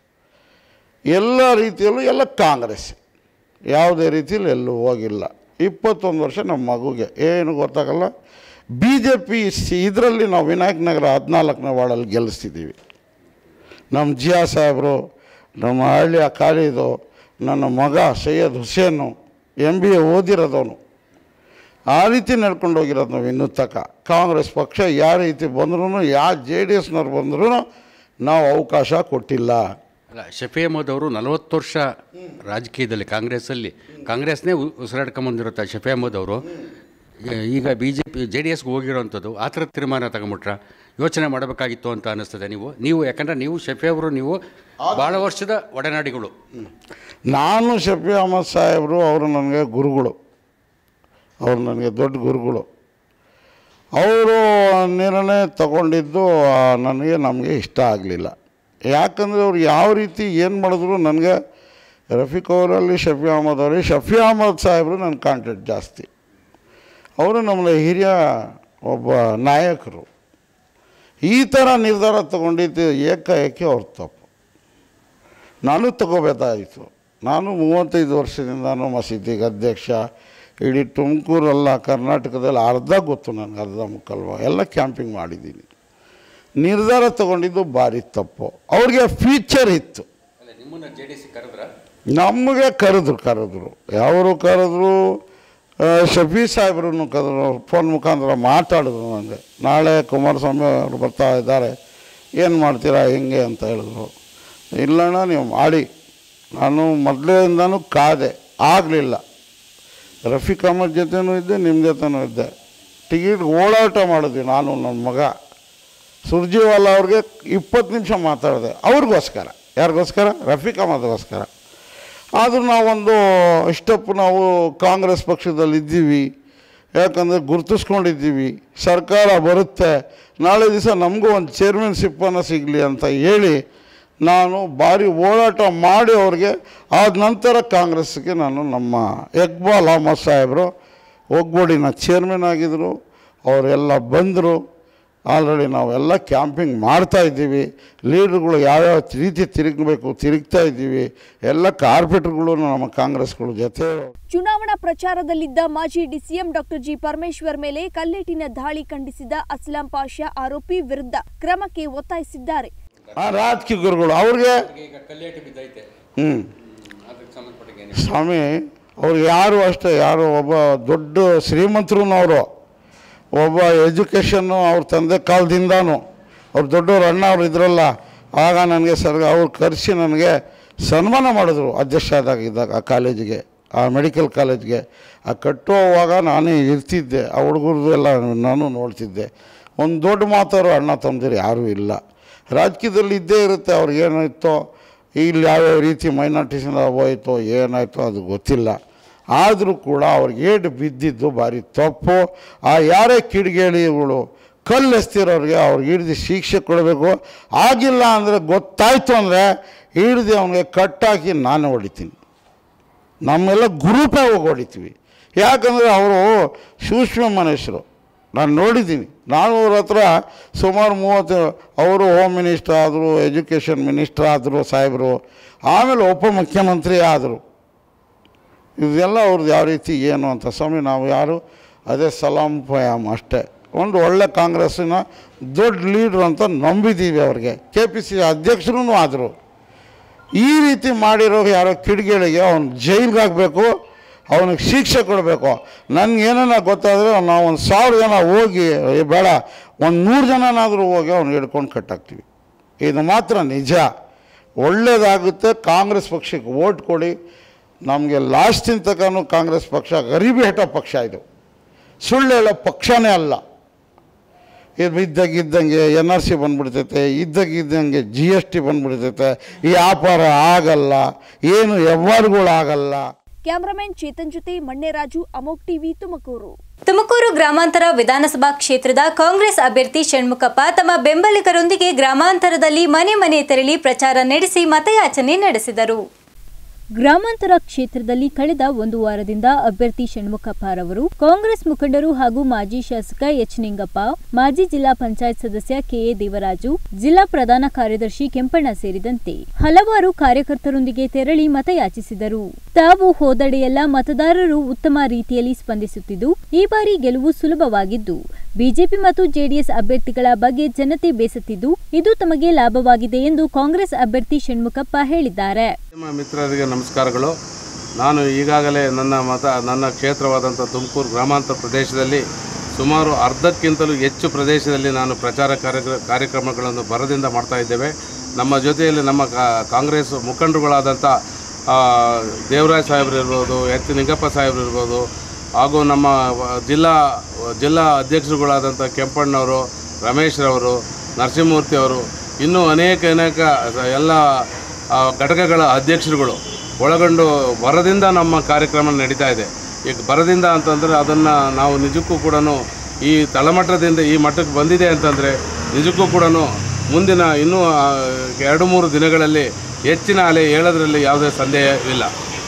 ಎಲ್ಲ ರೀತಿಯಲ್ಲೂ ಎಲ್ಲ ಕಾಂಗ್ರೆಸ್ ಯಾವುದೇ ರೀತಿಯಲ್ಲಿ ಎಲ್ಲೂ ಹೋಗಿಲ್ಲ ಇಪ್ಪತ್ತೊಂದು ವರ್ಷ ನಮ್ಮ ಮಗುಗೆ ಏನು ಗೊತ್ತಾಗಲ್ಲ ಬಿ ಜೆ ಪಿ ಇದರಲ್ಲಿ ನಾವು ವಿನಾಯಕ ನಗರ ಹದಿನಾಲ್ಕನೇ ವಾರ್ಡಲ್ಲಿ ಗೆಲ್ಲಿಸ್ತಿದ್ದೀವಿ ನಮ್ಮ ಜಿಯಾ ಸಾಹೇಬರು ನಮ್ಮ ಹಳ್ಳಿಯ ಖಾಲಿದು ನನ್ನ ಮಗ Syed Hussain M B A ಓದಿರೋದವನು ಆ ರೀತಿ ನಡ್ಕೊಂಡು ಹೋಗಿರೋದು ನಾವು ಇನ್ನೂ ತಕ ಕಾಂಗ್ರೆಸ್ ಪಕ್ಷ ಯಾವ ರೀತಿ ಬಂದ್ರೂ ಯಾವ ಜೆ ಡಿ ಎಸ್ನವ್ರು ಬಂದ್ರೂ ನಾವು ಅವಕಾಶ ಕೊಟ್ಟಿಲ್ಲ ಅಲ್ಲ ಶಫಿ ಅಹಮದ್ ಅವರು ನಲವತ್ತು ವರ್ಷ ರಾಜಕೀಯದಲ್ಲಿ ಕಾಂಗ್ರೆಸ್ಸಲ್ಲಿ ಕಾಂಗ್ರೆಸ್ನೇ ಉ- ಉಸಿರಾಡ್ಕೊಂಬಂದಿರುತ್ತೆ ಶಫಿ ಅಹಮದ್ ಅವರು ಈ- ಈಗ B J P J D ಎಸ್ಗೆ ಹೋಗಿರೋವಂಥದ್ದು ಆ ಥರ ತೀರ್ಮಾನ ತಗೊಂಬಿಟ್ರ ಯೋಚನೆ ಮಾಡಬೇಕಾಗಿತ್ತು ಅಂತ ಅನ್ನಿಸ್ತದೆ ನೀವು ನೀವು ಯಾಕಂದರೆ ನೀವು ಶಫಿ ಅವರು ನೀವು ಭಾಳ ವರ್ಷದ ಒಡನಾಡಿಗಳು ನಾನು ಶಫಿ ಅಹಮದ್ ಸಾಹೇಬರು ಅವರು ನನಗೆ ಗುರುಗಳು ಅವರು ನನಗೆ ದೊಡ್ಡ ಗುರುಗಳು ಅವರು ನಿರ್ಣಯ ತಗೊಂಡಿದ್ದು ಆ, ನನಗೆ ನಮಗೆ ಇಷ್ಟ ಆಗಲಿಲ್ಲ ಯಾಕಂದರೆ ಅವ್ರು ಯಾವ ರೀತಿ ಏನು ಮಾಡಿದ್ರು ನನಗೆ ರಫೀಕ್ ಅವರಲ್ಲಿ ಶಫಿ ಅಹಮದ್ ಅವರಲ್ಲಿ ಶಫಿ ಅಹಮದ್ ಸಾಹೇಬರು ನನ್ನ ಕಾಂಟ್ಯಾಕ್ಟ್ ಜಾಸ್ತಿ ಅವರು ನಮ್ಮ ಹಿರಿಯ ಒಬ್ಬ ನಾಯಕರು ಈ ಥರ ನಿರ್ಧಾರ ತಗೊಂಡಿದ್ದು ಏಕಾಏಕಿ ಅವ್ರ ತಪ್ಪು ನಾನು ತಗೋಬೇಕಾಯಿತು ನಾನು ಮೂವತ್ತೈದು ವರ್ಷದಿಂದನೂ ಮಸೀದಿಗೆ ಅಧ್ಯಕ್ಷ ಇಡೀ ತುಮಕೂರಲ್ಲ ಕರ್ನಾಟಕದಲ್ಲಿ ಅರ್ಧ ಗೊತ್ತು ನನಗೆ ಅರ್ಧ ಮುಕ್ಕಲ್ವ ಎಲ್ಲ ಕ್ಯಾಂಪಿಂಗ್ ಮಾಡಿದ್ದೀನಿ ನಿರ್ಧಾರ ತಗೊಂಡಿದ್ದು ಭಾರಿ ತಪ್ಪು ಅವ್ರಿಗೆ ಫ್ಯೂಚರ್ ಇತ್ತು ನಿಮ್ಮನ್ನು ಜೆ ಡಿ ಸಿ ಕರೆದ್ರ ನಮಗೆ ಕರೆದ್ರು ಕರೆದ್ರು ಯಾವರು ಕರೆದ್ರು ಆ, ಶಫಿ ಸಾಹೇಬ್ರನ್ನು ಕರೆದ್ರು ಫೋನ್ ಮುಖಾಂತರ ಮಾತಾಡಿದ್ರು ನನಗೆ ನಾಳೆ ಕುಮಾರಸ್ವಾಮಿ ಅವರು ಬರ್ತಾ ಇದ್ದಾರೆ ಏನು ಮಾಡ್ತೀರಾ ಹೆಂಗೆ ಅಂತ ಹೇಳಿದ್ರು ಇಲ್ಲಣ್ಣ ನೀವು ಮಾಡಿ ನಾನು ಮೊದಲಿಂದನೂ ಕಾದೆ ಆಗಲಿಲ್ಲ ರಫೀಕ್ ಅಹಮದ್ ಜೊತೆನೂ ಇದ್ದೆ ನಿಮ್ಮ ಜೊತೆನೂ ಇದ್ದೆ ಟಿಕೆಟ್ ಓಡಾಟ ಮಾಡಿದ್ವಿ ನಾನು ನನ್ನ ಮಗ ಸುರ್ಜಿವಾಲ ಅವ್ರಿಗೆ ಇಪ್ಪತ್ತು ನಿಮಿಷ ಮಾತಾಡಿದೆ ಅವ್ರಿಗೋಸ್ಕರ ಯಾರಿಗೋಸ್ಕರ ರಫೀಕ್ ಅಹಮದ್ಗೋಸ್ಕರ ಆದರೂ ನಾವೊಂದು ಇಷ್ಟಪ್ಪು ನಾವು ಕಾಂಗ್ರೆಸ್ ಪಕ್ಷದಲ್ಲಿ ಇದ್ದೀವಿ ಯಾಕಂದರೆ ಗುರುತಿಸ್ಕೊಂಡಿದ್ದೀವಿ ಸರ್ಕಾರ ಬರುತ್ತೆ ನಾಳೆ ದಿವಸ ನಮಗೂ ಒಂದು ಚೇರ್ಮನ್ಶಿಪ್ಪನ್ನು ಸಿಗಲಿ ಅಂತ ಹೇಳಿ ನಾನು ಭಾರಿ ಓಡಾಟ ಮಾಡಿ ಅವ್ರಿಗೆ ಆದ ನಂತರ ಕಾಂಗ್ರೆಸ್ಗೆ ನಾನು ನಮ್ಮ ಇಕ್ಬಾಲ್ ಅಹಮದ್ ಸಾಹೇಬರು ಒಗ್ಗೂಡಿನ ಚೇರ್ಮನ್ ಆಗಿದ್ದರು ಅವರೆಲ್ಲ ಬಂದರು ಆಲ್ರೆಡಿ ನಾವೆಲ್ಲ ಕ್ಯಾಂಪಿಂಗ್ ಮಾಡ್ತಾ ಇದ್ದೀವಿ ಲೀಡ್ರುಗಳು ಯಾವ್ಯಾವ ರೀತಿ ತಿರುಗಬೇಕು ತಿರುಗ್ತಾ ಇದ್ದೀವಿ ಎಲ್ಲ ಕಾರ್ಪೊರೇಟ್ರುಗಳು ನಮ್ಮ ಕಾಂಗ್ರೆಸ್ಗಳ ಜೊತೆ ಚುನಾವಣಾ ಪ್ರಚಾರದಲ್ಲಿದ್ದ ಮಾಜಿ ಡಿಸಿಎಂ ಡಾಕ್ಟರ್ ಜಿ ಪರಮೇಶ್ವರ್ ಮೇಲೆ ಕಲ್ಲೆಟ್ಟಿನ ದಾಳಿ ಖಂಡಿಸಿದ ಅಸ್ಲಾಂ ಪಾಷಾ ಆರೋಪಿ ವಿರುದ್ಧ ಕ್ರಮಕ್ಕೆ ಒತ್ತಾಯಿಸಿದ್ದಾರೆ ಆ ರಾಜಕೀಯ ಗುರುಗಳು ಅವ್ರಿಗೆ ಈಗ ಕಲ್ಲೇಟು ಬಿದ್ದೈತೆ ಹ್ಞೂ ಅದಕ್ಕೆ ಸಂಬಂಧಪಟ್ಟ ಸ್ವಾಮಿ ಅವ್ರು ಯಾರು ಅಷ್ಟೇ ಯಾರು ಒಬ್ಬ ದೊಡ್ಡ ಶ್ರೀಮಂತರು ಅವರು ಒಬ್ಬ ಎಜುಕೇಷನ್ನು ಅವ್ರ ತಂದೆ ಕಾಲದಿಂದನೂ ಅವ್ರು ದೊಡ್ಡವ್ರು ಅಣ್ಣ ಅವ್ರು ಇದ್ರಲ್ಲ ಆಗ ನನಗೆ ಸರ್ ಅವ್ರು ಕರೆಸಿ ನನಗೆ ಸನ್ಮಾನ ಮಾಡಿದ್ರು ಅಧ್ಯಕ್ಷ ಆದಾಗ ಇದ್ದಾಗ ಆ ಕಾಲೇಜಿಗೆ ಆ ಮೆಡಿಕಲ್ ಕಾಲೇಜ್ಗೆ ಆ ಕಟ್ಟುವಾಗ ನಾನೇ ಇರ್ತಿದ್ದೆ ಆ ಹುಡುಗರದು ಎಲ್ಲ ನಾನು ನೋಡ್ತಿದ್ದೆ ಒಂದು ದೊಡ್ಡ ಮಾತಾರು ಅಣ್ಣ ತಮ್ಮದಿರು ಯಾರೂ ಇಲ್ಲ ರಾಜಕೀಯದಲ್ಲಿ ಇದ್ದೇ ಇರುತ್ತೆ ಅವ್ರಿಗೆ ಏನಾಯ್ತೋ ಇಲ್ಲಿ ಯಾವ್ಯಾವ ರೀತಿ ಮೈನಾರಿಟೀಸಿಂದ ಹೋಯ್ತೋ ಏನಾಯ್ತೋ ಅದು ಗೊತ್ತಿಲ್ಲ ಆದರೂ ಕೂಡ ಅವ್ರಿಗೆ ಏಟು ಬಿದ್ದಿದ್ದು ಭಾರಿ ತಪ್ಪು ಆ ಯಾರೇ ಕಿಡಿಗೇಡಿಗಳು ಕಲ್ಲು ಎಸ್ತಿರೋರಿಗೆ ಅವ್ರಿಗೆ ಹಿಡ್ದು ಶಿಕ್ಷೆ ಕೊಡಬೇಕು ಆಗಿಲ್ಲ ಅಂದರೆ ಗೊತ್ತಾಯ್ತು ಅಂದರೆ ಹಿಡ್ದು ಅವನಿಗೆ ಕಟ್ಟಾಕಿ ನಾನು ಹೊಡಿತೀನಿ ನಮ್ಮೆಲ್ಲ ಗ್ರೂಪೇ ಹೋಗಿ ಹೊಡಿತೀವಿ ಯಾಕಂದರೆ ಅವರು ಸೂಕ್ಷ್ಮ ಮನುಷ್ಯರು ನಾನು ನೋಡಿದ್ದೀನಿ ನಾನು ಅವ್ರ ಹತ್ರ ಸುಮಾರು ಮೂವತ್ತು ಅವರು ಹೋಮ್ ಮಿನಿಸ್ಟರ್ ಆದರು ಎಜುಕೇಷನ್ ಮಿನಿಸ್ಟರ್ ಆದರು ಸಾಹೇಬರು ಆಮೇಲೆ ಉಪಮುಖ್ಯಮಂತ್ರಿ ಆದರು ಇದೆಲ್ಲ ಅವ್ರದ್ದು ಯಾವ ರೀತಿ ಏನು ಅಂತ ಸ್ವಾಮಿ ನಾವು ಯಾರು ಅದೇ ಸಲಾಂ ಪಯಾಮ್ ಅಷ್ಟೇ ಒಂದು ಒಳ್ಳೆ ಕಾಂಗ್ರೆಸ್ಸಿನ ದೊಡ್ಡ ಲೀಡ್ರು ಅಂತ ನಂಬಿದ್ದೀವಿ ಅವ್ರಿಗೆ ಕೆ ಪಿ ಸಿ ಅಧ್ಯಕ್ಷರೂ ಆದರು ಈ ರೀತಿ ಮಾಡಿರೋ ಯಾರೋ ಕಿಡಿಗೇಳಿಗೆ ಅವ್ನು ಜೈಲ್ಗೆ ಹಾಕಬೇಕು ಅವನಿಗೆ ಶಿಕ್ಷೆ ಕೊಡಬೇಕು ನನಗೇನ ಗೊತ್ತಾದರೆ ನಾವು ಒಂದು ಸಾವಿರ ಜನ ಹೋಗಿ ಏ ಬೇಡ ಒಂದು ನೂರು ಜನನಾದರೂ ಹೋಗಿ ಅವ್ನು ಹಿಡ್ಕೊಂಡು ಕಟ್ಟಾಕ್ತೀವಿ ಇದು ಮಾತ್ರ ನಿಜ ಒಳ್ಳೆಯದಾಗುತ್ತೆ ಕಾಂಗ್ರೆಸ್ ಪಕ್ಷಕ್ಕೆ ಓಟ್ ಕೊಡಿ ನಮಗೆ ಲಾಸ್ಟಿನ ತನಕನೂ ಕಾಂಗ್ರೆಸ್ ಪಕ್ಷ ಗರೀಬಿ ಹೆಟ ಪಕ್ಷ ಇದು ಸುಳ್ಳು ಹೇಳೋ ಪಕ್ಷನೇ ಅಲ್ಲ ಇದು ಇದ್ದಾಗಿದ್ದಂಗೆ ಎನ್ ಆರ್ ಸಿ ಬಂದ್ಬಿಡ್ತೈತೆ ಇದ್ದಾಗಿದ್ದಂಗೆ ಜಿ ಎಸ್ ಟಿ ಬಂದ್ಬಿಡ್ತೈತೆ ಈ ವ್ಯಾಪಾರ ಆಗಲ್ಲ ಏನು ವ್ಯವಹಾರಗಳಾಗಲ್ಲ ಕ್ಯಾಮರಾಮನ್ ಚೇತನ್ ಜೊತೆ ಮಣ್ಣೆರಾಜು ಅಮೋಕ್ ಟಿವಿ ತುಮಕೂರು ತುಮಕೂರು ಗ್ರಾಮಾಂತರ ವಿಧಾನಸಭಾ ಕ್ಷೇತ್ರದ ಕಾಂಗ್ರೆಸ್ ಅಭ್ಯರ್ಥಿ ಷಣ್ಮುಖಪ್ಪ ತಮ್ಮ ಬೆಂಬಲಿಗರೊಂದಿಗೆ ಗ್ರಾಮಾಂತರದಲ್ಲಿ ಮನೆ ಮನೆ ತೆರಳಿ ಪ್ರಚಾರ ನಡೆಸಿ ಮತಯಾಚನೆ ನಡೆಸಿದರು ಗ್ರಾಮಾಂತರ ಕ್ಷೇತ್ರದಲ್ಲಿ ಕಳೆದ ಒಂದು ವಾರದಿಂದ ಅಭ್ಯರ್ಥಿ ಷಣ್ಮುಖಪ್ಪರವರು ಕಾಂಗ್ರೆಸ್ ಮುಖಂಡರು ಹಾಗೂ ಮಾಜಿ ಶಾಸಕ ಎಚ್ ನಿಂಗಪ್ಪ ಮಾಜಿ ಜಿಲ್ಲಾ ಪಂಚಾಯತ್ ಸದಸ್ಯ ಕೆಎ ದೇವರಾಜು ಜಿಲ್ಲಾ ಪ್ರಧಾನ ಕಾರ್ಯದರ್ಶಿ ಕೆಂಪಣ್ಣ ಸೇರಿದಂತೆ ಹಲವಾರು ಕಾರ್ಯಕರ್ತರೊಂದಿಗೆ ತೆರಳಿ ಮತಯಾಚಿಸಿದರು ತಾವು ಹೋದಡೆಯೆಲ್ಲ ಮತದಾರರು ಉತ್ತಮ ರೀತಿಯಲ್ಲಿ ಸ್ಪಂದಿಸುತ್ತಿದ್ದು ಈ ಬಾರಿ ಗೆಲುವು ಸುಲಭವಾಗಿದ್ದು ಬಿಜೆಪಿ ಮತ್ತು ಜೆಡಿಎಸ್ ಅಭ್ಯರ್ಥಿಗಳ ಬಗ್ಗೆ ಜನತೆ ಬೇಸತ್ತಿದ್ದು ಇದು ತಮಗೆ ಲಾಭವಾಗಿದೆ ಎಂದು ಕಾಂಗ್ರೆಸ್ ಅಭ್ಯರ್ಥಿ ಷಣ್ಮುಖಪ್ಪ ಹೇಳಿದ್ದಾರೆ ನಿಮ್ಮ ಮಿತ್ರರಿಗೆ ನಮಸ್ಕಾರಗಳು ನಾನು ಈಗಾಗಲೇ ನನ್ನ ಮತ ನನ್ನ ಕ್ಷೇತ್ರವಾದಂಥ ತುಮಕೂರು ಗ್ರಾಮಾಂತರ ಪ್ರದೇಶದಲ್ಲಿ ಸುಮಾರು ಅರ್ಧಕ್ಕಿಂತಲೂ ಹೆಚ್ಚು ಪ್ರದೇಶದಲ್ಲಿ ನಾನು ಪ್ರಚಾರ ಕಾರ್ಯ ಕಾರ್ಯಕ್ರಮಗಳನ್ನು ಭರದಿಂದ ಮಾಡ್ತಾ ಇದ್ದೇವೆ ನಮ್ಮ ಜೊತೆಯಲ್ಲಿ ನಮ್ಮ ಕಾ- ಕಾಂಗ್ರೆಸ್ ಮುಖಂಡರುಗಳಾದಂಥ ಆ, ದೇವರಾಜ್ ಸಾಹೇಬ್ರು ಇರ್ಬೋದು ಎಚ್ ನಿಂಗಪ್ಪ ಸಾಹೇಬ್ರು ಇರ್ಬೋದು ಹಾಗೂ ನಮ್ಮ ವ- ಜಿಲ್ಲಾ ಜಿಲ್ಲಾ ಅಧ್ಯಕ್ಷರುಗಳಾದಂಥ ಕೆಂಪಣ್ಣವರು ರಮೇಶ್ರವರು ನರಸಿಂಹಮೂರ್ತಿ ಅವರು ಇನ್ನೂ ಅನೇಕ ಅನೇಕ ಸ- ಎಲ್ಲ ಆ, ಘಟಕಗಳ ಅಧ್ಯಕ್ಷರುಗಳು ಒಳಗೊಂಡು ಬರದಿಂದ ನಮ್ಮ ಕಾರ್ಯಕ್ರಮ ನಡೀತಾ ಇದೆ ಈಗ ಬರದಿಂದ ಅಂತಂದರೆ ಅದನ್ನು ನಾವು ನಿಜಕ್ಕೂ ಕೂಡ ಈ ತಳಮಟ್ಟದಿಂದ ಈ ಮಟ್ಟಕ್ಕೆ ಬಂದಿದೆ ಅಂತಂದರೆ ನಿಜಕ್ಕೂ ಕೂಡ ಮುಂದಿನ ಇನ್ನೂ ಆ, ಎರಡು ಮೂರು ದಿನಗಳಲ್ಲಿ ಹೆಚ್ಚಿನ ಅಲೆ ಏಳೋದ್ರಲ್ಲಿ ಯಾವುದೇ ಸಂದೇಹವಿಲ್ಲ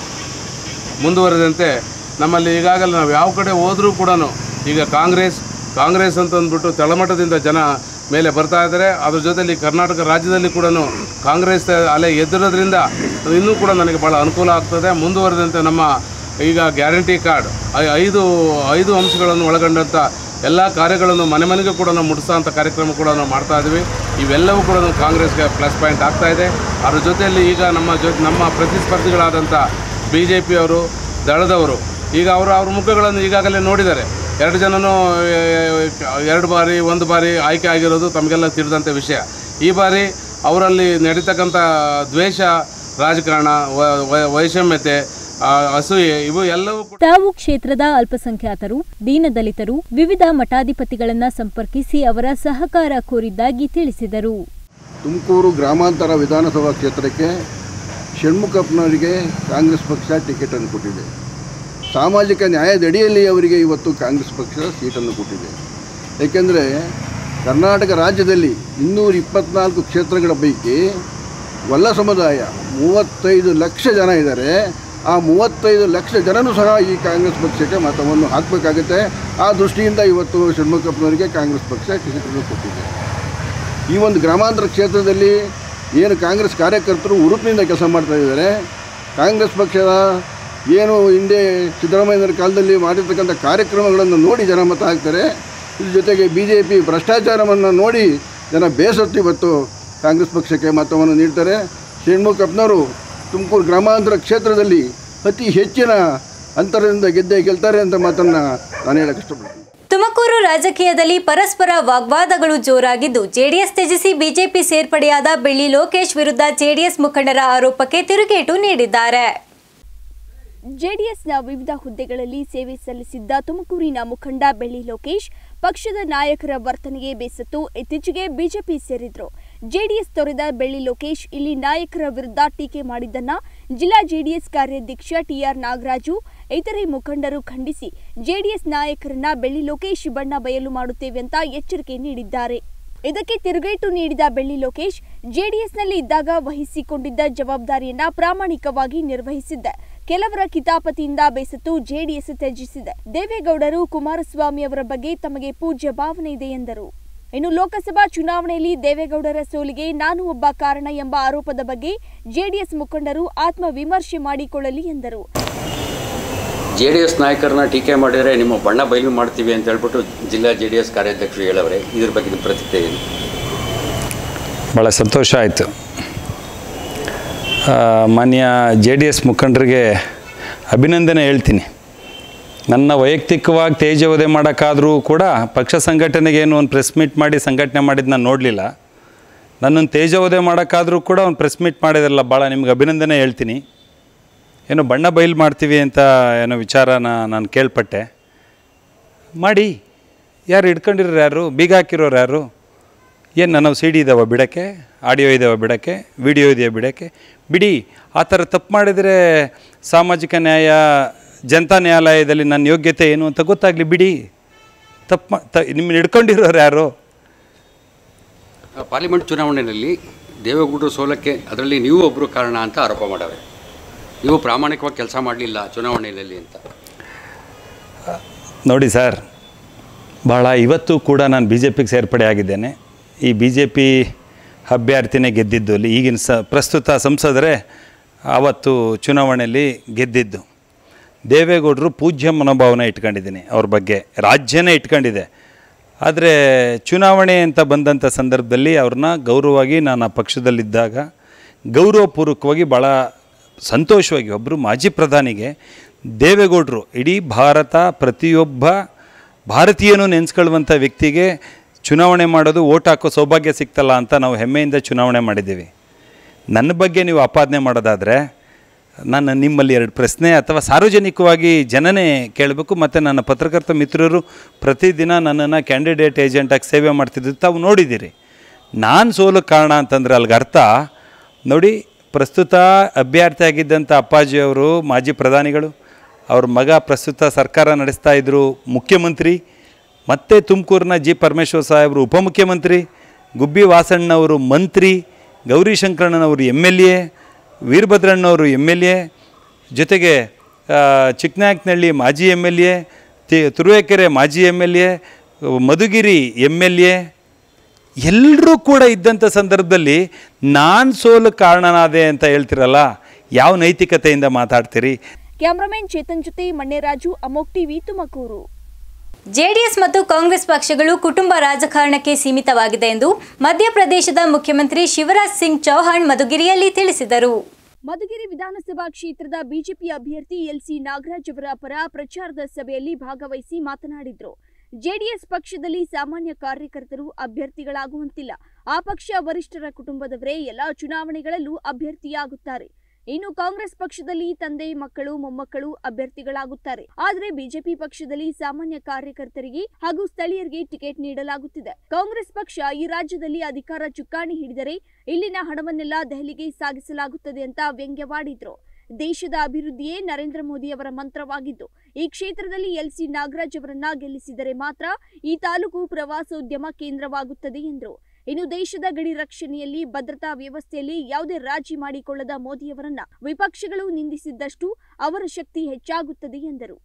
ಮುಂದುವರೆದಂತೆ ನಮ್ಮಲ್ಲಿ ಈಗಾಗಲೇ ನಾವು ಯಾವ ಕಡೆ ಹೋದರೂ ಕೂಡ ಈಗ ಕಾಂಗ್ರೆಸ್ ಕಾಂಗ್ರೆಸ್ ಅಂತ ಅಂದ್ಬಿಟ್ಟು ತಳಮಟ್ಟದಿಂದ ಜನ ಮೇಲೆ ಬರ್ತಾ ಇದ್ದಾರೆ ಅದ್ರ ಜೊತೆಲಿ ಕರ್ನಾಟಕ ರಾಜ್ಯದಲ್ಲಿ ಕೂಡ ಕಾಂಗ್ರೆಸ್ ಅಲೆ ಎದ್ದಿರೋದ್ರಿಂದ ಇನ್ನೂ ಕೂಡ ನನಗೆ ಭಾಳ ಅನುಕೂಲ ಆಗ್ತದೆ ಮುಂದುವರೆದಂತೆ ನಮ್ಮ ಈಗ ಗ್ಯಾರಂಟಿ ಕಾರ್ಡ್ ಐ- ಐದು ಐದು ಅಂಶಗಳನ್ನು ಒಳಗೊಂಡಂಥ ಎಲ್ಲ ಕಾರ್ಯಗಳನ್ನು ಮನೆ ಮನೆಗೂ ಕೂಡ ನಾವು ಮುಟ್ಟಿಸೋಂಥ ಕಾರ್ಯಕ್ರಮ ಕೂಡ ನಾವು ಮಾಡ್ತಾ ಇದ್ದೀವಿ ಇವೆಲ್ಲವೂ ಕೂಡ ಕಾಂಗ್ರೆಸ್ಗೆ ಪ್ಲಸ್ ಪಾಯಿಂಟ್ ಆಗ್ತಾ ಇದೆ ಅದ್ರ ಜೊತೆಯಲ್ಲಿ ಈಗ ನಮ್ಮ ಜೊತೆ ನಮ್ಮ ಪ್ರತಿಸ್ಪರ್ಧಿಗಳಾದಂಥ ಬಿ ಜೆ ಪಿಯವರು ದಳದವರು ಈಗ ಅವರು ಅವ್ರ ಮುಖಗಳನ್ನು ಈಗಾಗಲೇ ನೋಡಿದ್ದಾರೆ ಎರಡು ಜನನೂ ಆ, ಎರಡು ಬಾರಿ ಒಂದು ಬಾರಿ ಆಯ್ಕೆ ಆಗಿರೋದು ತಮಗೆಲ್ಲ ತಿಳಿದಂಥ ವಿಷಯ ಈ ಬಾರಿ ಅವರಲ್ಲಿ ನಡೀತಕ್ಕಂಥ ದ್ವೇಷ ರಾಜಕಾರಣ ವ- ವ- ವೈಷಮ್ಯತೆ ಆ, ಅಸೂಯೆ ಇವು ಎಲ್ಲವೂ ಕೂಡ ತಾವು ಕ್ಷೇತ್ರದ ಅಲ್ಪಸಂಖ್ಯಾತರು ದೀನದಲಿತರು ವಿವಿಧ ಮಠಾಧಿಪತಿಗಳನ್ನ ಸಂಪರ್ಕಿಸಿ ಅವರ ಸಹಕಾರ ಕೋರಿದ್ದಾಗಿ ತಿಳಿಸಿದರು ತುಮಕೂರು ಗ್ರಾಮಾಂತರ ವಿಧಾನಸಭಾ ಕ್ಷೇತ್ರಕ್ಕೆ ಷಣ್ಮುಖಪ್ಪನವರಿಗೆ ಕಾಂಗ್ರೆಸ್ ಪಕ್ಷ ಟಿಕೆಟನ್ನು ಕೊಟ್ಟಿದೆ ಸಾಮಾಜಿಕ ನ್ಯಾಯದಡಿಯಲ್ಲಿ ಅವರಿಗೆ ಇವತ್ತು ಕಾಂಗ್ರೆಸ್ ಪಕ್ಷ ಸೀಟನ್ನು ಕೊಟ್ಟಿದೆ ಏಕೆಂದರೆ ಕರ್ನಾಟಕ ರಾಜ್ಯದಲ್ಲಿ ಇನ್ನೂರ ಇಪ್ಪತ್ನಾಲ್ಕು ಕ್ಷೇತ್ರಗಳ ಪೈಕಿ ಗೊಲ್ಲ ಸಮುದಾಯ ಮೂವತ್ತೈದು ಲಕ್ಷ ಜನ ಇದ್ದಾರೆ ಆ ಮೂವತ್ತೈದು ಲಕ್ಷ ಜನನೂ ಸಹ ಈ ಕಾಂಗ್ರೆಸ್ ಪಕ್ಷಕ್ಕೆ ಮತವನ್ನು ಹಾಕಬೇಕಾಗುತ್ತೆ ಆ ದೃಷ್ಟಿಯಿಂದ ಇವತ್ತು ಷಣ್ಮುಖಪ್ಪನವರಿಗೆ ಕಾಂಗ್ರೆಸ್ ಪಕ್ಷ ಟಿಕೆಟನ್ನು ಕೊಟ್ಟಿದೆ ಈ ಒಂದು ಗ್ರಾಮಾಂತರ ಕ್ಷೇತ್ರದಲ್ಲಿ ಏನು ಕಾಂಗ್ರೆಸ್ ಕಾರ್ಯಕರ್ತರು ಉರುಪಿನಿಂದ ಕೆಲಸ ಮಾಡ್ತಾ ಇದ್ದಾರೆ ಕಾಂಗ್ರೆಸ್ ಪಕ್ಷದ ಏನು ಹಿಂದೆ ಸಿದ್ದರಾಮಯ್ಯನವರ ಕಾಲದಲ್ಲಿ ಮಾಡಿರ್ತಕ್ಕಂಥ ಕಾರ್ಯಕ್ರಮಗಳನ್ನು ನೋಡಿ ಜನ ಮತ ಹಾಕ್ತಾರೆ ಇದ್ರ ಜೊತೆಗೆ ಬಿ ಜೆ ಪಿ ಭ್ರಷ್ಟಾಚಾರವನ್ನು ನೋಡಿ ಜನ ಬೇಸತ್ತು ಇವತ್ತು ಕಾಂಗ್ರೆಸ್ ಪಕ್ಷಕ್ಕೆ ಮತವನ್ನು ನೀಡ್ತಾರೆ ಷಣ್ಮುಖಪ್ಪನವರು ತುಮಕೂರು ಗ್ರಾಮಾಂತರ ಕ್ಷೇತ್ರದಲ್ಲಿ ಅತಿ ಹೆಚ್ಚಿನ ಅಂತರದಿಂದ ಗೆದ್ದೇ ಗೆಲ್ತಾರೆ ಅಂತ ಮಾತನ್ನು ನಾನು ಹೇಳಕ್ಕೆ ಇಷ್ಟಪಡ್ತೀನಿ ತುಮಕೂರು ರಾಜಕೀಯದಲ್ಲಿ ಪರಸ್ಪರ ವಾಗ್ವಾದಗಳು ಜೋರಾಗಿದ್ದು ಜೆಡಿಎಸ್ ತ್ಯಜಿಸಿ ಬಿಜೆಪಿ ಸೇರ್ಪಡೆಯಾದ ಬೆಳ್ಳಿ ಲೋಕೇಶ್ ವಿರುದ್ಧ ಜೆಡಿಎಸ್ ಮುಖಂಡರ ಆರೋಪಕ್ಕೆ ತಿರುಗೇಟು ನೀಡಿದ್ದಾರೆ ಜೆಡಿಎಸ್ನ ವಿವಿಧ ಹುದ್ದೆಗಳಲ್ಲಿ ಸೇವೆ ಸಲ್ಲಿಸಿದ್ದ ತುಮಕೂರಿನ ಮುಖಂಡ ಬೆಳ್ಳಿ ಲೋಕೇಶ್ ಪಕ್ಷದ ನಾಯಕರ ವರ್ತನೆಗೆ ಬೇಸತ್ತು ಇತ್ತೀಚೆಗೆ ಬಿಜೆಪಿ ಸೇರಿದ್ರು ಜೆಡಿಎಸ್ ತೊರೆದ ಬೆಳ್ಳಿ ಲೋಕೇಶ್ ಇಲ್ಲಿ ನಾಯಕರ ವಿರುದ್ಧ ಟೀಕೆ ಮಾಡಿದ್ದನ್ನ ಜಿಲ್ಲಾ ಜೆಡಿಎಸ್ ಕಾರ್ಯಾಧ್ಯಕ್ಷ ಟಿಆರ್ ನಾಗರಾಜು ಇತರೆ ಮುಖಂಡರು ಖಂಡಿಸಿ ಜೆಡಿಎಸ್ ನಾಯಕರನ್ನ ಬೆಳ್ಳಿ ಲೋಕೇಶ್ ಬಣ್ಣ ಬಯಲು ಮಾಡುತ್ತೇವೆ ಅಂತ ಎಚ್ಚರಿಕೆ ನೀಡಿದ್ದಾರೆ ಇದಕ್ಕೆ ತಿರುಗೇಟು ನೀಡಿದ ಬೆಳ್ಳಿ ಲೋಕೇಶ್ ಜೆಡಿಎಸ್ನಲ್ಲಿ ಇದ್ದಾಗ ವಹಿಸಿಕೊಂಡಿದ್ದ ಜವಾಬ್ದಾರಿಯನ್ನ ಪ್ರಾಮಾಣಿಕವಾಗಿ ನಿರ್ವಹಿಸಿದ್ದೆ ಕೆಲವರ ಕಿತಾಪತಿಯಿಂದ ಬೇಸತ್ತು ಜೆಡಿಎಸ್ ತ್ಯಜಿಸಿದೆ ದೇವೇಗೌಡರು ಕುಮಾರಸ್ವಾಮಿ ಅವರ ಬಗ್ಗೆ ತಮಗೆ ಪೂಜ್ಯ ಭಾವನೆ ಇದೆ ಎಂದರು ಇನ್ನು ಲೋಕಸಭಾ ಚುನಾವಣೆಯಲ್ಲಿ ದೇವೇಗೌಡರ ಸೋಲಿಗೆ ನಾನು ಒಬ್ಬ ಕಾರಣ ಎಂಬ ಆರೋಪದ ಬಗ್ಗೆ ಜೆಡಿಎಸ್ ಮುಖಂಡರು ಆತ್ಮವಿಮರ್ಶೆ ಮಾಡಿಕೊಳ್ಳಲಿ ಎಂದರು ಜೆ ಡಿ ಎಸ್ ನಾಯಕರನ್ನ ಟೀಕೆ ಮಾಡಿದರೆ ನಿಮ್ಮ ಬಣ್ಣ ಬಯಲು ಮಾಡ್ತೀವಿ ಅಂತ ಹೇಳ್ಬಿಟ್ಟು ಜಿಲ್ಲಾ ಜೆ ಡಿ ಎಸ್ ಕಾರ್ಯಾಧ್ಯಕ್ಷರು ಹೇಳವ್ರೆ ಇದ್ರ ಬಗ್ಗೆ ನಿಮ್ಮ ಪ್ರತಿಕ್ರಿಯೆ ಏನು ಭಾಳ ಸಂತೋಷ ಆಯಿತು ಮಾನ್ಯ ಜೆ ಡಿ ಎಸ್ ಮುಖಂಡರಿಗೆ ಅಭಿನಂದನೆ ಹೇಳ್ತೀನಿ ನನ್ನ ವೈಯಕ್ತಿಕವಾಗಿ ತೇಜೋವಧೆ ಮಾಡೋಕ್ಕಾದರೂ ಕೂಡ ಪಕ್ಷ ಸಂಘಟನೆಗೆ ಏನು ಒಂದು ಪ್ರೆಸ್ ಮೀಟ್ ಮಾಡಿ ಸಂಘಟನೆ ಮಾಡಿದ್ದು ನಾನು ನೋಡಲಿಲ್ಲ ನನ್ನನ್ನು ತೇಜೋವಧೆ ಮಾಡೋಕ್ಕಾದರೂ ಕೂಡ ಒಂದು ಪ್ರೆಸ್ ಮೀಟ್ ಮಾಡಿದ್ರಲ್ಲ ಭಾಳ ನಿಮ್ಗೆ ಅಭಿನಂದನೆ ಹೇಳ್ತೀನಿ ಏನೋ ಬಣ್ಣ ಬಯಲು ಮಾಡ್ತೀವಿ ಅಂತ ಏನೋ ವಿಚಾರನ ನಾನು ಕೇಳ್ಪಟ್ಟೆ ಮಾಡಿ ಯಾರು ಹಿಡ್ಕೊಂಡಿರೋರು ಯಾರು ಬೀಗ ಹಾಕಿರೋರು ಯಾರು ಏನು ನನ್ನ ಸಿ ಡಿ ಇದ್ದಾವೆ ಬಿಡೋಕ್ಕೆ ಆಡಿಯೋ ಇದ್ದಾವೆ ಬಿಡೋಕ್ಕೆ ವಿಡಿಯೋ ಇದೆಯಾ ಬಿಡೋಕ್ಕೆ ಬಿಡಿ ಆ ಥರ ತಪ್ಪು ಮಾಡಿದರೆ ಸಾಮಾಜಿಕ ನ್ಯಾಯ ಜನತಾ ನ್ಯಾಯಾಲಯದಲ್ಲಿ ನನ್ನ ಯೋಗ್ಯತೆ ಏನು ಅಂತ ಗೊತ್ತಾಗಲಿ ಬಿಡಿ ತಪ್ಪು ಮಾ ತ ನಿಮ್ಮನ್ನು ಹಿಡ್ಕೊಂಡಿರೋರು ಯಾರು ಪಾರ್ಲಿಮೆಂಟ್ ಚುನಾವಣೆಯಲ್ಲಿ ದೇವೇಗೌಡರು ಸೋಲಕ್ಕೆ ಅದರಲ್ಲಿ ನೀವು ಒಬ್ಬರು ಕಾರಣ ಅಂತ ಆರೋಪ ಮಾಡವ್ರೆ ನೀವು ಪ್ರಾಮಾಣಿಕವಾಗಿ ಕೆಲಸ ಮಾಡಲಿಲ್ಲ ಚುನಾವಣೆಯಲ್ಲಿ ಅಂತ ನೋಡಿ ಸರ್ ಭಾಳ ಇವತ್ತು ಕೂಡ ನಾನು ಬಿ ಜೆ ಪಿಗೆ ಸೇರ್ಪಡೆ ಆಗಿದ್ದೇನೆ ಈ ಬಿ ಜೆ ಪಿ ಅಭ್ಯರ್ಥಿನೇ ಗೆದ್ದಿದ್ದು ಅಲ್ಲಿ ಈಗಿನ ಸ ಪ್ರಸ್ತುತ ಸಂಸದರೇ ಆವತ್ತು ಚುನಾವಣೆಯಲ್ಲಿ ಗೆದ್ದಿದ್ದು ದೇವೇಗೌಡರು ಪೂಜ್ಯ ಮನೋಭಾವನೆ ಇಟ್ಕೊಂಡಿದ್ದೀನಿ ಅವ್ರ ಬಗ್ಗೆ ರಾಜ್ಯನೇ ಇಟ್ಕೊಂಡಿದೆ ಆದರೆ ಚುನಾವಣೆ ಅಂತ ಬಂದಂಥ ಸಂದರ್ಭದಲ್ಲಿ ಅವ್ರನ್ನ ಗೌರವವಾಗಿ ನಾನು ಆ ಪಕ್ಷದಲ್ಲಿದ್ದಾಗ ಗೌರವಪೂರ್ವಕವಾಗಿ ಭಾಳ ಸಂತೋಷವಾಗಿ ಒಬ್ಬರು ಮಾಜಿ ಪ್ರಧಾನಿಗೆ ದೇವೇಗೌಡರು ಇಡೀ ಭಾರತ ಪ್ರತಿಯೊಬ್ಬ ಭಾರತೀಯನೂ ನೆನೆಸ್ಕೊಳ್ಳುವಂಥ ವ್ಯಕ್ತಿಗೆ ಚುನಾವಣೆ ಮಾಡೋದು ಓಟ್ ಹಾಕೋ ಸೌಭಾಗ್ಯ ಸಿಕ್ತಲ್ಲ ಅಂತ ನಾವು ಹೆಮ್ಮೆಯಿಂದ ಚುನಾವಣೆ ಮಾಡಿದ್ದೀವಿ ನನ್ನ ಬಗ್ಗೆ ನೀವು ಆಪಾದನೆ ಮಾಡೋದಾದರೆ ನಾನು ನಿಮ್ಮಲ್ಲಿ ಎರಡು ಪ್ರಶ್ನೆ ಅಥವಾ ಸಾರ್ವಜನಿಕವಾಗಿ ಜನನೇ ಕೇಳಬೇಕು ಮತ್ತು ನನ್ನ ಪತ್ರಕರ್ತ ಮಿತ್ರರು ಪ್ರತಿದಿನ ನನ್ನನ್ನು ಕ್ಯಾಂಡಿಡೇಟ್ ಏಜೆಂಟಾಗಿ ಸೇವೆ ಮಾಡ್ತಿದ್ದು ತಾವು ನೋಡಿದ್ದೀರಿ ನಾನು ಸೋಲಕ್ಕೆ ಕಾರಣ ಅಂತಂದರೆ ಅಲ್ಲಿಗೆ ಅರ್ಥ ನೋಡಿ ಪ್ರಸ್ತುತ ಅಭ್ಯರ್ಥಿಯಾಗಿದ್ದಂಥ ಅಪ್ಪಾಜಿಯವರು ಮಾಜಿ ಪ್ರಧಾನಿಗಳು ಅವ್ರ ಮಗ ಪ್ರಸ್ತುತ ಸರ್ಕಾರ ನಡೆಸ್ತಾ ಇದ್ದರು ಮುಖ್ಯಮಂತ್ರಿ ಮತ್ತು ತುಮಕೂರಿನ ಜಿ ಪರಮೇಶ್ವರ್ ಸಾಹೇಬರು ಉಪಮುಖ್ಯಮಂತ್ರಿ ಗುಬ್ಬಿ ವಾಸಣ್ಣವರು ಮಂತ್ರಿ ಗೌರಿಶಂಕರಣ್ಣನವರು ಎಮ್ ಎಲ್ ಎ ವೀರಭದ್ರಣ್ಣವರು ಎಮ್ ಎಲ್ ಎ ಜೊತೆಗೆ ಆ, ಚಿಕ್ಕನಾಯಕನಹಳ್ಳಿ ಮಾಜಿ ಎಮ್ ಎಲ್ ಎ ತಿ ತುರುವೇಕೆರೆ ಮಾಜಿ M L A Madhugiri M L A ಎಲ್ಲರೂ ಕೂಡ ಇದ್ದಂಥ ಸಂದರ್ಭದಲ್ಲಿ ನಾನು ಸೋಲು ಕಾರಣನಾದೆ ಅಂತ ಹೇಳ್ತಿರಲ್ಲ ಯಾವ ನೈತಿಕತೆಯಿಂದ ಮಾತಾಡ್ತೀರಿ ಕ್ಯಾಮರಾಮನ್ ಚೇತನ್ ಜೊತೆ ಮಣ್ಣೆರಾಜು ಅಮೋಕ್ ಟಿವಿ ತುಮಕೂರು ಜೆಡಿಎಸ್ ಮತ್ತು ಕಾಂಗ್ರೆಸ್ ಪಕ್ಷಗಳು ಕುಟುಂಬ ರಾಜಕಾರಣಕ್ಕೆ ಸೀಮಿತವಾಗಿದೆ ಎಂದು ಮಧ್ಯಪ್ರದೇಶದ ಮುಖ್ಯಮಂತ್ರಿ ಶಿವರಾಜ್ ಸಿಂಗ್ ಚೌಹಾಣ್ ಮಧುಗಿರಿಯಲ್ಲಿ ತಿಳಿಸಿದರು ಮಧುಗಿರಿ ವಿಧಾನಸಭಾ ಕ್ಷೇತ್ರದ ಬಿಜೆಪಿ ಅಭ್ಯರ್ಥಿ ಎಲ್ಸಿ ನಾಗರಾಜ್ ಅವರ ಪರ ಪ್ರಚಾರದ ಸಭೆಯಲ್ಲಿ ಭಾಗವಹಿಸಿ ಮಾತನಾಡಿದ್ರು ಜೆಡಿಎಸ್ ಪಕ್ಷದಲ್ಲಿ ಸಾಮಾನ್ಯ ಕಾರ್ಯಕರ್ತರು ಅಭ್ಯರ್ಥಿಗಳಾಗುವಂತಿಲ್ಲ ಆ ಪಕ್ಷ ವರಿಷ್ಠರ ಕುಟುಂಬದವರೇ ಎಲ್ಲಾ ಚುನಾವಣೆಗಳಲ್ಲೂ ಅಭ್ಯರ್ಥಿಯಾಗುತ್ತಾರೆ ಇನ್ನು ಕಾಂಗ್ರೆಸ್ ಪಕ್ಷದಲ್ಲಿ ತಂದೆ ಮಕ್ಕಳು ಮೊಮ್ಮಕ್ಕಳು ಅಭ್ಯರ್ಥಿಗಳಾಗುತ್ತಾರೆ ಆದರೆ ಬಿಜೆಪಿ ಪಕ್ಷದಲ್ಲಿ ಸಾಮಾನ್ಯ ಕಾರ್ಯಕರ್ತರಿಗೆ ಹಾಗೂ ಸ್ಥಳೀಯರಿಗೆ ಟಿಕೆಟ್ ನೀಡಲಾಗುತ್ತಿದೆ ಕಾಂಗ್ರೆಸ್ ಪಕ್ಷ ಈ ರಾಜ್ಯದಲ್ಲಿ ಅಧಿಕಾರ ಚುಕ್ಕಾಣಿ ಹಿಡಿದರೆ ಇಲ್ಲಿನ ಹಣವನ್ನೆಲ್ಲ ದೆಹಲಿಗೆ ಸಾಗಿಸಲಾಗುತ್ತದೆ ಅಂತ ವ್ಯಂಗ್ಯವಾಡಿದ್ರು ದೇಶದ ಅಭಿವೃದ್ಧಿಯೇ ನರೇಂದ್ರ ಮೋದಿ ಅವರ ಮಂತ್ರವಾಗಿದ್ದು ಈ ಕ್ಷೇತ್ರದಲ್ಲಿ ಎಲ್ಸಿ ನಾಗರಾಜ್ ಅವರನ್ನ ಗೆಲ್ಲಿಸಿದರೆ ಮಾತ್ರ ಈ ತಾಲೂಕು ಪ್ರವಾಸೋದ್ಯಮ ಕೇಂದ್ರವಾಗುತ್ತದೆ ಎಂದರು ಇನ್ನು ದೇಶದ ಗಡಿ ರಕ್ಷಣೆಯಲ್ಲಿ ಭದ್ರತಾ ವ್ಯವಸ್ಥೆಯಲ್ಲಿ ಯಾವುದೇ ರಾಜಿ ಮಾಡಿಕೊಳ್ಳದ ಮೋದಿಯವರನ್ನ ವಿಪಕ್ಷಗಳು ನಿಂದಿಸಿದ್ದಷ್ಟು ಅವರ ಶಕ್ತಿ ಹೆಚ್ಚಾಗುತ್ತದೆ ಎಂದರು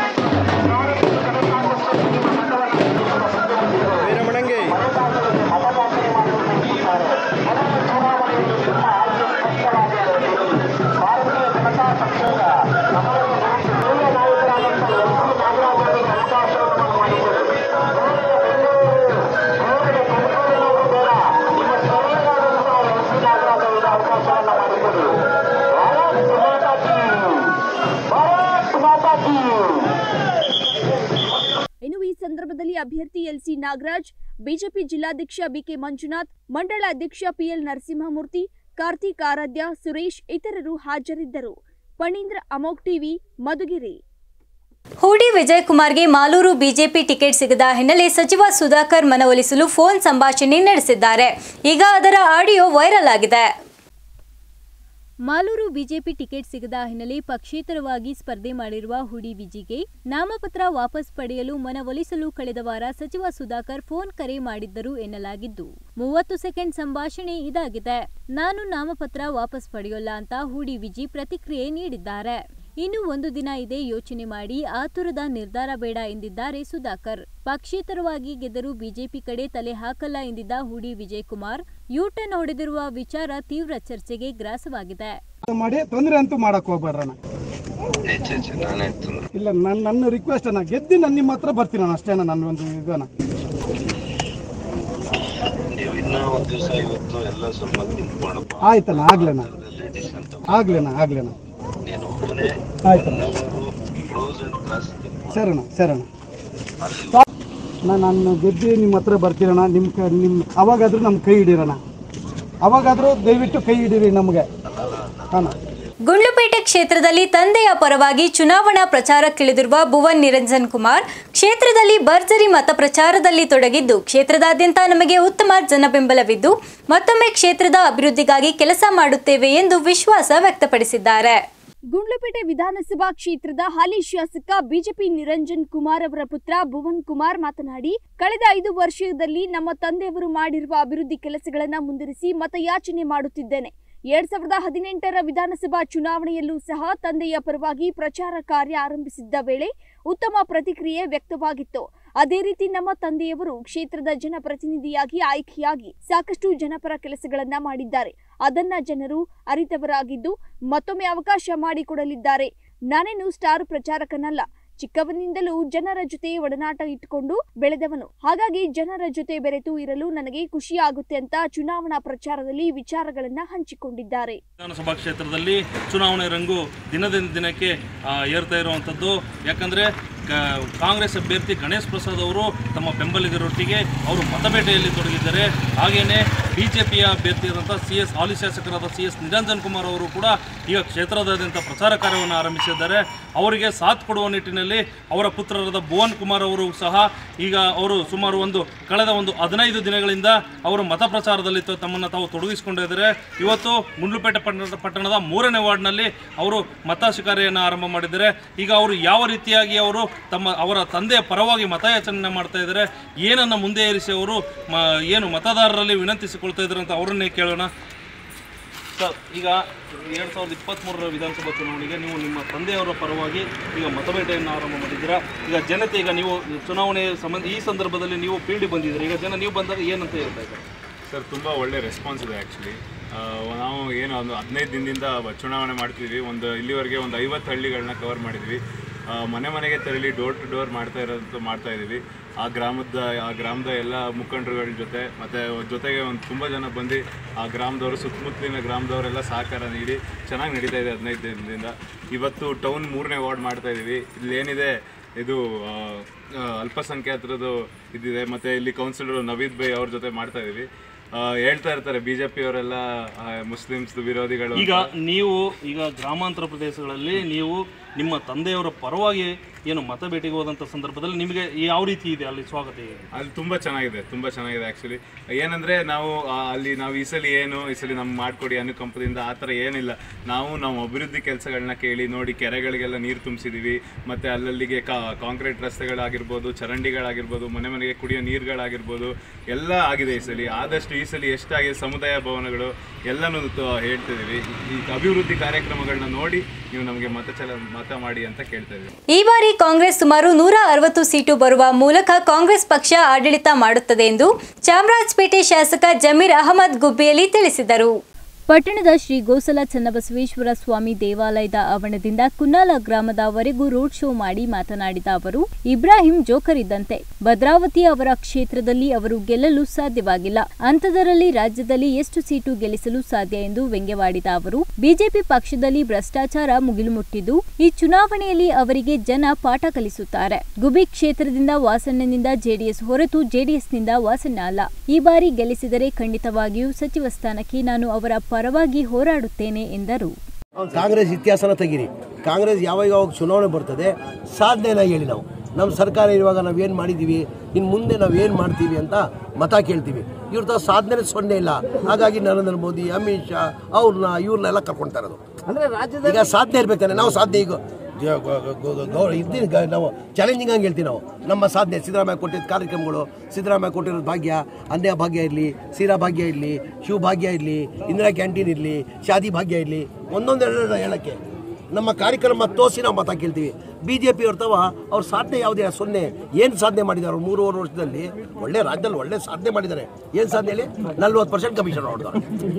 ಇನ್ನು ಈ ಸಂದರ್ಭದಲ್ಲಿ ಅಭ್ಯರ್ಥಿ ಎಲ್ಸಿ ನಾಗರಾಜ್ ಬಿಜೆಪಿ ಜಿಲ್ಲಾಧ್ಯಕ್ಷ ಬಿಕೆ ಮಂಜುನಾಥ್ ಮಂಡಳ ಅಧ್ಯಕ್ಷ ಪಿಎಲ್ ನರಸಿಂಹಮೂರ್ತಿ ಕಾರ್ತಿಕ್ ಆರಾಧ್ಯ ಸುರೇಶ್ ಇತರರು ಹಾಜರಿದ್ದರು ಪಣೀಂದ್ರ ಅಮೋಕ್ ಟಿವಿ ಮಧುಗಿರಿ ಹೂಡಿ ವಿಜಯಕುಮಾರ್ಗೆ ಮಾಲೂರು ಬಿಜೆಪಿ ಟಿಕೆಟ್ ಸಿಗದ ಹಿನ್ನೆಲೆ ಸಚಿವ ಸುಧಾಕರ್ ಮನವೊಲಿಸಲು ಫೋನ್ ಸಂಭಾಷಣೆ ನಡೆಸಿದ್ದಾರೆ ಈಗ ಅದರ ಆಡಿಯೋ ವೈರಲ್ ಆಗಿದೆ ಮಾಲೂರು ಬಿಜೆಪಿ ಟಿಕೆಟ್ ಸಿಗದ ಹಿನ್ನೆಲೆ ಪಕ್ಷೇತರವಾಗಿ ಸ್ಪರ್ಧೆ ಮಾಡಿರುವ ಹುಡಿ ವಿಜಿಗೆ ನಾಮಪತ್ರ ವಾಪಸ್ ಪಡೆಯಲು ಮನವೊಲಿಸಲು ಕಳೆದ ವಾರ ಸಚಿವ ಸುಧಾಕರ್ ಫೋನ್ ಕರೆ ಮಾಡಿದ್ದರು ಎನ್ನಲಾಗಿದ್ದು ಮೂವತ್ತು ಸೆಕೆಂಡ್ ಸಂಭಾಷಣೆ ಇದಾಗಿದೆ ನಾನು ನಾಮಪತ್ರ ವಾಪಸ್ ಪಡೆಯೋಲ್ಲ ಅಂತ ಹುಡಿ ವಿಜಿ ಪ್ರತಿಕ್ರಿಯೆ ನೀಡಿದ್ದಾರೆ ಇನ್ನು ಒಂದು ದಿನ ಇದೆ ಯೋಚನೆ ಮಾಡಿ ಆತುರದ ನಿರ್ಧಾರ ಬೇಡ ಎಂದಿದ್ದಾರೆ ಸುಧಾಕರ್ ಪಕ್ಷೇತರವಾಗಿ ಗೆದ್ದರೂ ಬಿಜೆಪಿ ಕಡೆ ತಲೆ ಹಾಕಲ್ಲ ಎಂದಿದ್ದ ಹುಡಿ ವಿಜಯಕುಮಾರ್ ಯೂಟರ್ನ್ ಹೊಡೆದಿರುವ ವಿಚಾರ ತೀವ್ರ ಚರ್ಚೆಗೆ ಗ್ರಾಸವಾಗಿದೆ ಮಾಡಿ ತೊಂದರೆ ಅಂತೂ ಮಾಡಕ್ ಹೋಗ್ಬೇಡ್ರಣ ಇಲ್ಲ ನನ್ನ ನನ್ನ ರಿಕ್ವೆಸ್ಟ್ ಅನ್ನ ಗೆದ್ದಿ ನಾನು ನಿಮ್ಮ ಹತ್ರ ಬರ್ತೀನಿ ನಾನು ಅಷ್ಟೇನ ನನ್ನ ಒಂದು ಇದನ್ನ ಆಯ್ತಣ್ಣ ಆಗ್ಲೇನ ಆಗ್ಲೇನ ಆಗ್ಲೇನ ಆಯ್ತಣ್ಣ ಸರಣ ಸರಣ ನಾನು ಗೆದ್ದಿ ನಿಮ್ಮ ಹತ್ರ ಬರ್ತೀರಣ್ಣ ನಿಮ್ಮ ಕ ನಿಮ್ಮ ಅವಾಗಾದ್ರೂ ನಮ್ಮ ಕೈ ಹಿಡೀರಣ್ಣ ಅವಾಗಾದ್ರೂ ದಯವಿಟ್ಟು ಕೈ ಹಿಡೀರಿ ನಮಗೆ ಹಾಂ ಗುಂಡ್ಲುಪೇಟೆ ಕ್ಷೇತ್ರದಲ್ಲಿ ತಂದೆಯ ಪರವಾಗಿ ಚುನಾವಣಾ ಪ್ರಚಾರಕ್ಕಿಳಿದಿರುವ ಭುವನ್ ನಿರಂಜನ್ ಕುಮಾರ್ ಕ್ಷೇತ್ರದಲ್ಲಿ ಭರ್ಜರಿ ಮತ ಪ್ರಚಾರದಲ್ಲಿ ತೊಡಗಿದ್ದು ಕ್ಷೇತ್ರದಾದ್ಯಂತ ನಮಗೆ ಉತ್ತಮ ಜನಬೆಂಬಲವಿದ್ದು ಮತ್ತೊಮ್ಮೆ ಕ್ಷೇತ್ರದ ಅಭಿವೃದ್ಧಿಗಾಗಿ ಕೆಲಸ ಮಾಡುತ್ತೇವೆ ಎಂದು ವಿಶ್ವಾಸ ವ್ಯಕ್ತಪಡಿಸಿದ್ದಾರೆ ಗುಂಡ್ಲುಪೇಟೆ ವಿಧಾನಸಭಾ ಕ್ಷೇತ್ರದ ಹಾಲಿ ಶಾಸಕ ಬಿಜೆಪಿ ನಿರಂಜನ್ ಕುಮಾರ್ ಅವರ ಪುತ್ರ ಭುವನ್ ಕುಮಾರ್ ಮಾತನಾಡಿ ಕಳೆದ ಐದು ವರ್ಷದಲ್ಲಿ ನಮ್ಮ ತಂದೆಯವರು ಮಾಡಿರುವ ಅಭಿವೃದ್ಧಿ ಕೆಲಸಗಳನ್ನ ಮುಂದುವರಿಸಿ ಮತಯಾಚನೆ ಮಾಡುತ್ತಿದ್ದೇನೆ ಎರಡ್ ಸಾವಿರದ ಹದಿನೆಂಟರ ವಿಧಾನಸಭಾ ಚುನಾವಣೆಯಲ್ಲೂ ಸಹ ತಂದೆಯ ಪರವಾಗಿ ಪ್ರಚಾರ ಕಾರ್ಯ ಆರಂಭಿಸಿದ್ದ ವೇಳೆ ಉತ್ತಮ ಪ್ರತಿಕ್ರಿಯೆ ವ್ಯಕ್ತವಾಗಿತ್ತು ಅದೇ ರೀತಿ ನಮ್ಮ ತಂದೆಯವರು ಕ್ಷೇತ್ರದ ಜನಪ್ರತಿನಿಧಿಯಾಗಿ ಆಯ್ಕೆಯಾಗಿ ಸಾಕಷ್ಟು ಜನಪರ ಕೆಲಸಗಳನ್ನ ಮಾಡಿದ್ದಾರೆ ಅದನ್ನ ಜನರು ಅರಿತವರಾಗಿದ್ದು ಮತ್ತೊಮ್ಮೆ ಅವಕಾಶ ಮಾಡಿಕೊಡಲಿದ್ದಾರೆ ನಾನೇನು ಸ್ಟಾರ್ ಪ್ರಚಾರಕನಲ್ಲ ಚಿಕ್ಕವನಿಂದಲೂ ಜನರ ಜೊತೆ ಒಡನಾಟ ಇಟ್ಟುಕೊಂಡು ಬೆಳೆದವನು ಹಾಗಾಗಿ ಜನರ ಜೊತೆ ಬೆರೆತು ಇರಲು ನನಗೆ ಖುಷಿ ಆಗುತ್ತೆ ಅಂತ ಚುನಾವಣಾ ಪ್ರಚಾರದಲ್ಲಿ ವಿಚಾರಗಳನ್ನ ಹಂಚಿಕೊಂಡಿದ್ದಾರೆ ವಿಧಾನಸಭಾ ಕ್ಷೇತ್ರದಲ್ಲಿ ಚುನಾವಣೆ ರಂಗು ದಿನದಿಂದ ದಿನಕ್ಕೆ ಆ, ಏರ್ತಾ ಇರುವಂಥದ್ದು ಯಾಕಂದರೆ ಕ- ಕಾಂಗ್ರೆಸ್ ಅಭ್ಯರ್ಥಿ ಗಣೇಶ್ ಪ್ರಸಾದ್ ಅವರು ತಮ್ಮ ಬೆಂಬಲಿಗರೊಟ್ಟಿಗೆ ಅವರು ಮತಬೇಟೆಯಲ್ಲಿ ತೊಡಗಿದ್ದಾರೆ ಹಾಗೆಯೇ ಬಿ ಜೆ ಪಿಯ ಅಭ್ಯರ್ಥಿಯಾದಂಥ ಸಿ ಎಸ್ ಹಾಲಿ ಶಾಸಕರಾದ ಸಿ ಎಸ್ ನಿರಂಜನ್ ಕುಮಾರ್ ಅವರು ಕೂಡ ಈಗ ಕ್ಷೇತ್ರದಾದ್ಯಂತ ಪ್ರಚಾರ ಕಾರ್ಯವನ್ನು ಆರಂಭಿಸಿದ್ದಾರೆ ಅವರಿಗೆ ಸಾಥ್ ಕೊಡುವ ನಿಟ್ಟಿನಲ್ಲಿ ಅವರ ಪುತ್ರರಾದ ಭುವನ್ ಕುಮಾರ್ ಅವರು ಸಹ ಈಗ ಅವರು ಸುಮಾರು ಒಂದು ಕಳೆದ ಒಂದು ಹದಿನೈದು ದಿನಗಳಿಂದ ಅವರು ಮತ ಪ್ರಚಾರದಲ್ಲಿ ತ- ತಮ್ಮನ್ನು ತಾವು ತೊಡಗಿಸಿಕೊಂಡಿದ್ದಾರೆ ಇವತ್ತು ಗುಂಡ್ಲುಪೇಟೆ ಪಟ್ಟಣದ ಪಟ್ಟಣದ ಮೂರನೇ ವಾರ್ಡ್ನಲ್ಲಿ ಅವರು ಮತ ಶಿಕಾರಿಯನ್ನು ಆರಂಭ ಮಾಡಿದ್ದಾರೆ ಈಗ ಅವರು ಯಾವ ರೀತಿಯಾಗಿ ಅವರು ತಮ್ಮ ಅವರ ತಂದೆಯ ಪರವಾಗಿ ಮತಯಾಚನೆ ಮಾಡ್ತಾ ಇದ್ದಾರೆ ಏನನ್ನು ಮುಂದೆ ಇರಿಸಿ ಅವರು ಮ ಏನು ಮತದಾರರಲ್ಲಿ ವಿನಂತಿಸಿಕೊಳ್ತಾ ಇದ್ದಾರೆ ಅಂತ ಅವರನ್ನೇ ಕೇಳೋಣ ಸರ್ ಈಗ ಎರಡು ಸಾವಿರದ ಇಪ್ಪತ್ತ್ಮೂರರ ವಿಧಾನಸಭಾ ಚುನಾವಣೆಗೆ ನೀವು ನಿಮ್ಮ ತಂದೆಯವರ ಪರವಾಗಿ ಈಗ ಮತಬೇಟೆಯನ್ನು ಆರಂಭ ಮಾಡಿದ್ದೀರಾ ಈಗ ಜನತೆ ಈಗ ನೀವು ಚುನಾವಣೆ ಸಂಬಂಧ ಈ ಸಂದರ್ಭದಲ್ಲಿ ನೀವು ಪೀಳಿ ಬಂದಿದ್ದೀರಿ ಈಗ ಜನ ನೀವು ಬಂದಾಗ ಏನಂತ ಹೇಳ್ತಾ ಇದ್ದಾರೆ ಸರ್ ತುಂಬ ಒಳ್ಳೆ ರೆಸ್ಪಾನ್ಸ್ ಇದೆ ಆ್ಯಕ್ಚುಲಿ ನಾವು ಏನು ಒಂದು ಹದಿನೈದು ದಿನದಿಂದ ಚುನಾವಣೆ ಮಾಡ್ತಿದ್ವಿ ಒಂದು ಇಲ್ಲಿವರೆಗೆ ಒಂದು ಐವತ್ತು ಹಳ್ಳಿಗಳನ್ನ ಕವರ್ ಮಾಡಿದ್ವಿ ಆ, ಮನೆ ಮನೆಗೆ ತೆರಳಿ ಡೋರ್ ಟು ಡೋರ್ ಮಾಡ್ತಾ ಇರೋದು ಮಾಡ್ತಾ ಇದ್ದೀವಿ ಆ ಗ್ರಾಮದ ಆ ಗ್ರಾಮದ ಎಲ್ಲ ಮುಖಂಡರುಗಳ ಜೊತೆ ಮತ್ತು ಜೊತೆಗೆ ಒಂದು ತುಂಬ ಜನ ಬಂದು ಆ ಗ್ರಾಮದವರು ಸುತ್ತಮುತ್ತಲಿನ ಗ್ರಾಮದವರೆಲ್ಲ ಸಹಕಾರ ನೀಡಿ ಚೆನ್ನಾಗಿ ನಡೀತಾ ಇದೆ ಹದಿನೈದು ದಿನದಿಂದ ಇವತ್ತು ಟೌನ್ ಮೂರನೇ ವಾರ್ಡ್ ಮಾಡ್ತಾ ಇದ್ದೀವಿ ಇಲ್ಲೇನಿದೆ ಇದು ಆ, ಆ, ಅಲ್ಪಸಂಖ್ಯಾತರದ್ದು ಇದಿದೆ ಮತ್ತು ಇಲ್ಲಿ ಕೌನ್ಸಿಲರ್ ನವೀದ್ ಬೈ ಅವ್ರ ಜೊತೆ ಮಾಡ್ತಾ ಇದ್ದೀವಿ ಆ, ಹೇಳ್ತಾ ಇರ್ತಾರೆ ಬಿ ಜೆ ಪಿಯವರೆಲ್ಲ ಮುಸ್ಲಿಮ್ಸ್ ವಿರೋಧಿಗಳು ಈಗ ಅಂತ. ನೀವು ಈಗ ಗ್ರಾಮಾಂತರ ಪ್ರದೇಶಗಳಲ್ಲಿ ನೀವು ನಿಮ್ಮ ತಂದೆಯವರ ಪರವಾಗಿ ಏನು ಮತ ಭೇಟಿಗೆ ಹೋದಂಥ ಸಂದರ್ಭದಲ್ಲಿ ನಿಮಗೆ ಯಾವ ರೀತಿ ಇದೆ ಅಲ್ಲಿ ಸ್ವಾಗತ ಇದೆ ಅಲ್ಲಿ ತುಂಬ ಚೆನ್ನಾಗಿದೆ ತುಂಬ ಚೆನ್ನಾಗಿದೆ ಆ್ಯಕ್ಚುಲಿ ಏನಂದರೆ ನಾವು ಆ, ಅಲ್ಲಿ ನಾವು ಈ ಸಲ ಏನು ಈ ಸಲ ನಮ್ಗೆ ಮಾಡಿಕೊಡಿ ಅನುಕಂಪದಿಂದ ಆ ಥರ ಏನಿಲ್ಲ ನಾವು ನಾವು ಅಭಿವೃದ್ಧಿ ಕೆಲಸಗಳನ್ನ ಕೇಳಿ ನೋಡಿ ಕೆರೆಗಳಿಗೆಲ್ಲ ನೀರು ತುಂಬಿಸಿದ್ದೀವಿ ಮತ್ತು ಅಲ್ಲಲ್ಲಿಗೆ ಕಾ ಕಾಂಕ್ರೀಟ್ ರಸ್ತೆಗಳಾಗಿರ್ಬೋದು ಚರಂಡಿಗಳಾಗಿರ್ಬೋದು ಮನೆ ಮನೆಗೆ ಕುಡಿಯೋ ನೀರುಗಳಾಗಿರ್ಬೋದು ಎಲ್ಲ ಆಗಿದೆ ಈ ಸಲ ಆದಷ್ಟು ಈ ಸಲ ಎಷ್ಟಾಗಿದೆ ಸಮುದಾಯ ಭವನಗಳು ಎಲ್ಲನೂ ತ- ಹೇಳ್ತಿದ್ದೀವಿ ಈ ಅಭಿವೃದ್ಧಿ ಕಾರ್ಯಕ್ರಮಗಳನ್ನ ನೋಡಿ ನೀವು ನಮಗೆ ಮತ ಚಲ ಮತ ಮಾಡಿ ಅಂತ ಕೇಳ್ತಾ ಇದ್ದೀವಿ ಈ ಬಾರಿ ಕಾಂಗ್ರೆಸ್ ಸುಮಾರು ನೂರ ಅರವತ್ತು ಸೀಟು ಬರುವ ಮೂಲಕ ಕಾಂಗ್ರೆಸ್ ಪಕ್ಷ ಆಡಳಿತ ಮಾಡುತ್ತದೆ ಎಂದು ಚಾಮರಾಜಪೇಟೆ ಶಾಸಕ ಜಮೀರ್ ಅಹಮದ್ ಗುಬ್ಬಿಯಲ್ಲಿ ತಿಳಿಸಿದರು ಪಟ್ಟಣದ ಶ್ರೀ ಗೋಸಲ ಚನ್ನಬಸವೇಶ್ವರ ಸ್ವಾಮಿ ದೇವಾಲಯದ ಆವರಣದಿಂದ ಕುನ್ನಾಲ ಗ್ರಾಮದವರೆಗೂ ರೋಡ್ ಶೋ ಮಾಡಿ ಮಾತನಾಡಿದ ಅವರು ಇಬ್ರಾಹಿಂ ಜೋಕರ್ ಇದ್ದಂತೆ ಭದ್ರಾವತಿ ಅವರ ಕ್ಷೇತ್ರದಲ್ಲಿ ಅವರು ಗೆಲ್ಲಲು ಸಾಧ್ಯವಾಗಿಲ್ಲ ಅಂಥದರಲ್ಲಿ ರಾಜ್ಯದಲ್ಲಿ ಎಷ್ಟು ಸೀಟು ಗೆಲ್ಲಿಸಲು ಸಾಧ್ಯ ಎಂದು ವ್ಯಂಗ್ಯವಾಡಿದ ಅವರು ಬಿಜೆಪಿ ಪಕ್ಷದಲ್ಲಿ ಭ್ರಷ್ಟಾಚಾರ ಮುಗಿಲು ಮುಟ್ಟಿದ್ದು ಈ ಚುನಾವಣೆಯಲ್ಲಿ ಅವರಿಗೆ ಜನ ಪಾಠ ಕಲಿಸುತ್ತಾರೆ ಗುಬಿ ಕ್ಷೇತ್ರದಿಂದ ವಾಸಣ್ಣನಿಂದ ಜೆಡಿಎಸ್ ಹೊರತು ಜೆಡಿಎಸ್ನಿಂದ ವಾಸಣ್ಣ ಅಲ್ಲ ಈ ಬಾರಿ ಗೆಲ್ಲಿಸಿದರೆ ಖಂಡಿತವಾಗಿಯೂ ಸಚಿವ ಸ್ಥಾನಕ್ಕೆ ನಾನು ಅವರ ಪರವಾಗಿ ಹೋರಾಡುತ್ತೇನೆ ಎಂದರು ಕಾಂಗ್ರೆಸ್ ಇತಿಹಾಸನ ತೆಗೀರಿ ಕಾಂಗ್ರೆಸ್ ಯಾವಾಗ ಯಾವಾಗ ಚುನಾವಣೆ ಬರ್ತದೆ ಸಾಧನೆನ ಹೇಳಿ ನಾವು ನಮ್ಮ ಸರ್ಕಾರ ಇರುವಾಗ ನಾವೇನು ಮಾಡಿದ್ದೀವಿ ಇನ್ನು ಮುಂದೆ ನಾವು ಏನು ಮಾಡ್ತೀವಿ ಅಂತ ಮತ ಕೇಳ್ತೀವಿ ಇವ್ರ ತ ಸಾಧನೆ ಸೊನ್ನೆ ಇಲ್ಲ ಹಾಗಾಗಿ ನರೇಂದ್ರ ಮೋದಿ ಅಮಿತ್ ಶಾ ಅವ್ರನ್ನ ಇವ್ರನ್ನೆಲ್ಲ ಕರ್ಕೊಳ್ತಾ ಇರೋದು ಅಂದ್ರೆ ರಾಜ್ಯದ ಈಗ ಸಾಧನೆ ಇರ್ಬೇಕಾನೆ ನಾವು ಸಾಧನೆ ಈಗ ಜ- ಗೊ- ಗೊ- ಗೊ- ಗೊ- ಇದ್ದೀನಿ ಗ- ನಾವು ಚಾಲೆಂಜಿಂಗ್ ಆಗಿ ಹೇಳ್ತೀವಿ ನಾವು ನಮ್ಮ ಸಾಧನೆ ಸಿದ್ದರಾಮಯ್ಯ ಕೊಟ್ಟಿದ್ದ ಕಾರ್ಯಕ್ರಮಗಳು ಸಿದ್ದರಾಮಯ್ಯ ಕೊಟ್ಟಿರೋದು ಭಾಗ್ಯ ಅನ್ಯ ಭಾಗ್ಯ ಇರಲಿ ಸೀರಾ ಭಾಗ್ಯ ಇರಲಿ ಶಿವ ಭಾಗ್ಯ ಇರಲಿ ಇಂದಿರಾ ಕ್ಯಾಂಟೀನ್ ಇರಲಿ ಶಾದಿ ಭಾಗ್ಯ ಇರಲಿ ಒಂದೊಂದು ಎರಡು ಹೇಳಕ್ಕೆ ನಮ್ಮ ಕಾರ್ಯಕ್ರಮ ತೋರಿಸಿ ನಾವು ಮತ ಕೇಳ್ತೀವಿ ಬಿ ಜೆ ಪಿ ಇರ್ತವ ಅವ್ರ ಸಾಧನೆ ಯಾವುದೇ ಸೊನ್ನೆ ಏನು ಸಾಧನೆ ಮಾಡಿದ್ದಾರೆ ಅವ್ರು ಮೂರುವರೆ ವರ್ಷದಲ್ಲಿ ಒಳ್ಳೆ ರಾಜ್ಯದಲ್ಲಿ ಒಳ್ಳೆ ಸಾಧನೆ ಮಾಡಿದ್ದಾರೆ ಏನು ಸಾಧನೆ ಹೇಳಿ ನಲ್ವತ್ತು ಪರ್ಸೆಂಟ್ ಕಮಿಷನ್ ಹೊಡೆದವ್ರು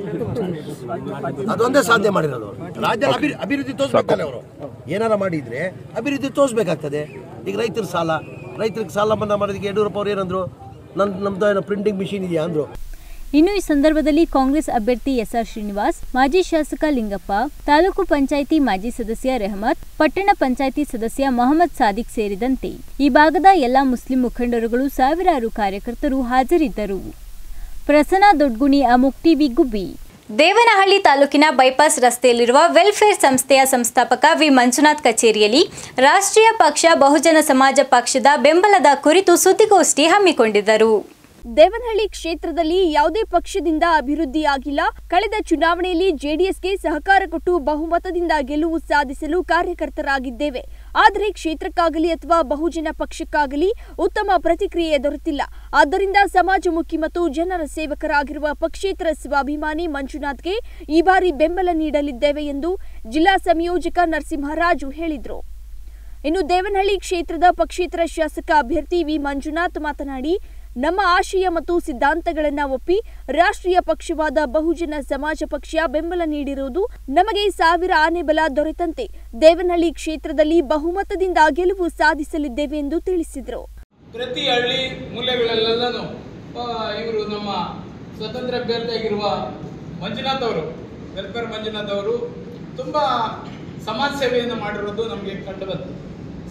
ಅದೊಂದೇ ಸಾಧನೆ ಮಾಡಿರೋದು ರಾಜ್ಯ ಅಭಿ- ಅಭಿವೃದ್ಧಿ ತೋರಿಸ್ಬೇಕಲ್ಲ ಅವರು ಏನಾರ ಮಾಡಿದ್ರೆ ಅಭಿವೃದ್ಧಿ ತೋರಿಸ್ಬೇಕಾಗ್ತದೆ ಈಗ ರೈತರ ಸಾಲ ರೈತರಿಗೆ ಸಾಲ ಮನ್ನಾ ಮಾಡೋದಕ್ಕೆ ಯಡಿಯೂರಪ್ಪ ಅವ್ರು ಏನಂದ್ರು ನನ್ನ ನಮ್ದು ಏನೋ ಪ್ರಿಂಟಿಂಗ್ ಮಿಷಿನ್ ಇದೆಯಾ ಅಂದ್ರು ಇನ್ನು ಈ ಸಂದರ್ಭದಲ್ಲಿ ಕಾಂಗ್ರೆಸ್ ಅಭ್ಯರ್ಥಿ ಎಸ್ಆರ್ ಶ್ರೀನಿವಾಸ್ ಮಾಜಿ ಶಾಸಕ ಲಿಂಗಪ್ಪ ತಾಲೂಕು ಪಂಚಾಯಿತಿ ಮಾಜಿ ಸದಸ್ಯ ರೆಹಮತ್ ಪಟ್ಟಣ ಪಂಚಾಯಿತಿ ಸದಸ್ಯ ಮೊಹಮ್ಮದ್ ಸಾದಿಕ್ ಸೇರಿದಂತೆ ಈ ಭಾಗದ ಎಲ್ಲಾ ಮುಸ್ಲಿಂ ಮುಖಂಡರುಗಳು ಸಾವಿರಾರು ಕಾರ್ಯಕರ್ತರು ಹಾಜರಿದ್ದರು ಪ್ರಸನ್ನ ದೊಡ್ಗುಣಿ ಅಮುಕ್ ಟಿವಿ ಗುಬ್ಬಿ ದೇವನಹಳ್ಳಿ ತಾಲೂಕಿನ ಬೈಪಾಸ್ ರಸ್ತೆಯಲ್ಲಿರುವ ವೆಲ್ಫೇರ್ ಸಂಸ್ಥೆಯ ಸಂಸ್ಥಾಪಕ ವಿ ಮಂಜುನಾಥ್ ಕಚೇರಿಯಲ್ಲಿ ರಾಷ್ಟ್ರೀಯ ಪಕ್ಷ ಬಹುಜನ ಸಮಾಜ ಪಕ್ಷದ ಬೆಂಬಲದ ಕುರಿತು ಸುದ್ದಿಗೋಷ್ಠಿ ಹಮ್ಮಿಕೊಂಡಿದ್ದರು ದೇವನಹಳ್ಳಿ ಕ್ಷೇತ್ರದಲ್ಲಿ ಯಾವುದೇ ಪಕ್ಷದಿಂದ ಅಭಿವೃದ್ಧಿ ಆಗಿಲ್ಲ ಕಳೆದ ಚುನಾವಣೆಯಲ್ಲಿ ಜೆಡಿಎಸ್ಗೆ ಸಹಕಾರ ಕೊಟ್ಟು ಬಹುಮತದಿಂದ ಗೆಲುವು ಸಾಧಿಸಲು ಕಾರ್ಯಕರ್ತರಾಗಿದ್ದೇವೆ ಆದರೆ ಕ್ಷೇತ್ರಕ್ಕಾಗಲಿ ಅಥವಾ ಬಹುಜನ ಪಕ್ಷಕ್ಕಾಗಲಿ ಉತ್ತಮ ಪ್ರತಿಕ್ರಿಯೆ ದೊರೆತಿಲ್ಲ ಆದ್ದರಿಂದ ಸಮಾಜಮುಖಿ ಮತ್ತು ಜನರ ಸೇವಕರಾಗಿರುವ ಪಕ್ಷೇತರ ಸ್ವಾಭಿಮಾನಿ ಮಂಜುನಾಥ್ಗೆ ಈ ಬಾರಿ ಬೆಂಬಲ ನೀಡಲಿದ್ದೇವೆ ಎಂದು ಜಿಲ್ಲಾ ಸಂಯೋಜಕ ನರಸಿಂಹರಾಜು ಹೇಳಿದರು ಇನ್ನು ದೇವನಹಳ್ಳಿ ಕ್ಷೇತ್ರದ ಪಕ್ಷೇತರ ಶಾಸಕ ಅಭ್ಯರ್ಥಿ ವಿ ಮಂಜುನಾಥ್ ಮಾತನಾಡಿ ನಮ್ಮ ಆಶಯ ಮತ್ತು ಸಿದ್ಧಾಂತಗಳನ್ನ ಒಪ್ಪಿ ರಾಷ್ಟ್ರೀಯ ಪಕ್ಷವಾದ ಬಹುಜನ ಸಮಾಜ ಪಕ್ಷ ಬೆಂಬಲ ನೀಡಿರುವುದು ನಮಗೆ ಸಾವಿರ ಆನೆ ಬಲ ದೊರೆತಂತೆ ದೇವನಹಳ್ಳಿ ಕ್ಷೇತ್ರದಲ್ಲಿ ಬಹುಮತದಿಂದ ಗೆಲುವು ಸಾಧಿಸಲಿದ್ದೇವೆ ಎಂದು ತಿಳಿಸಿದರು ಪ್ರತಿ ಹಳ್ಳಿ ಮೂಲೆಗಳಲ್ಲೆಲ್ಲನೂ ಇವರು ನಮ್ಮ ಸ್ವತಂತ್ರ ಅಭ್ಯರ್ಥಿಯಾಗಿರುವ ಮಂಜುನಾಥ್ ಅವರು ವೆಲ್ಫೇರ್ ಮಂಜುನಾಥ್ ಅವರು ತುಂಬ ಸಮಾಜ ಸೇವೆಯನ್ನು ಮಾಡಿರೋದು ನಮಗೆ ಕಂಡು ಬಂತು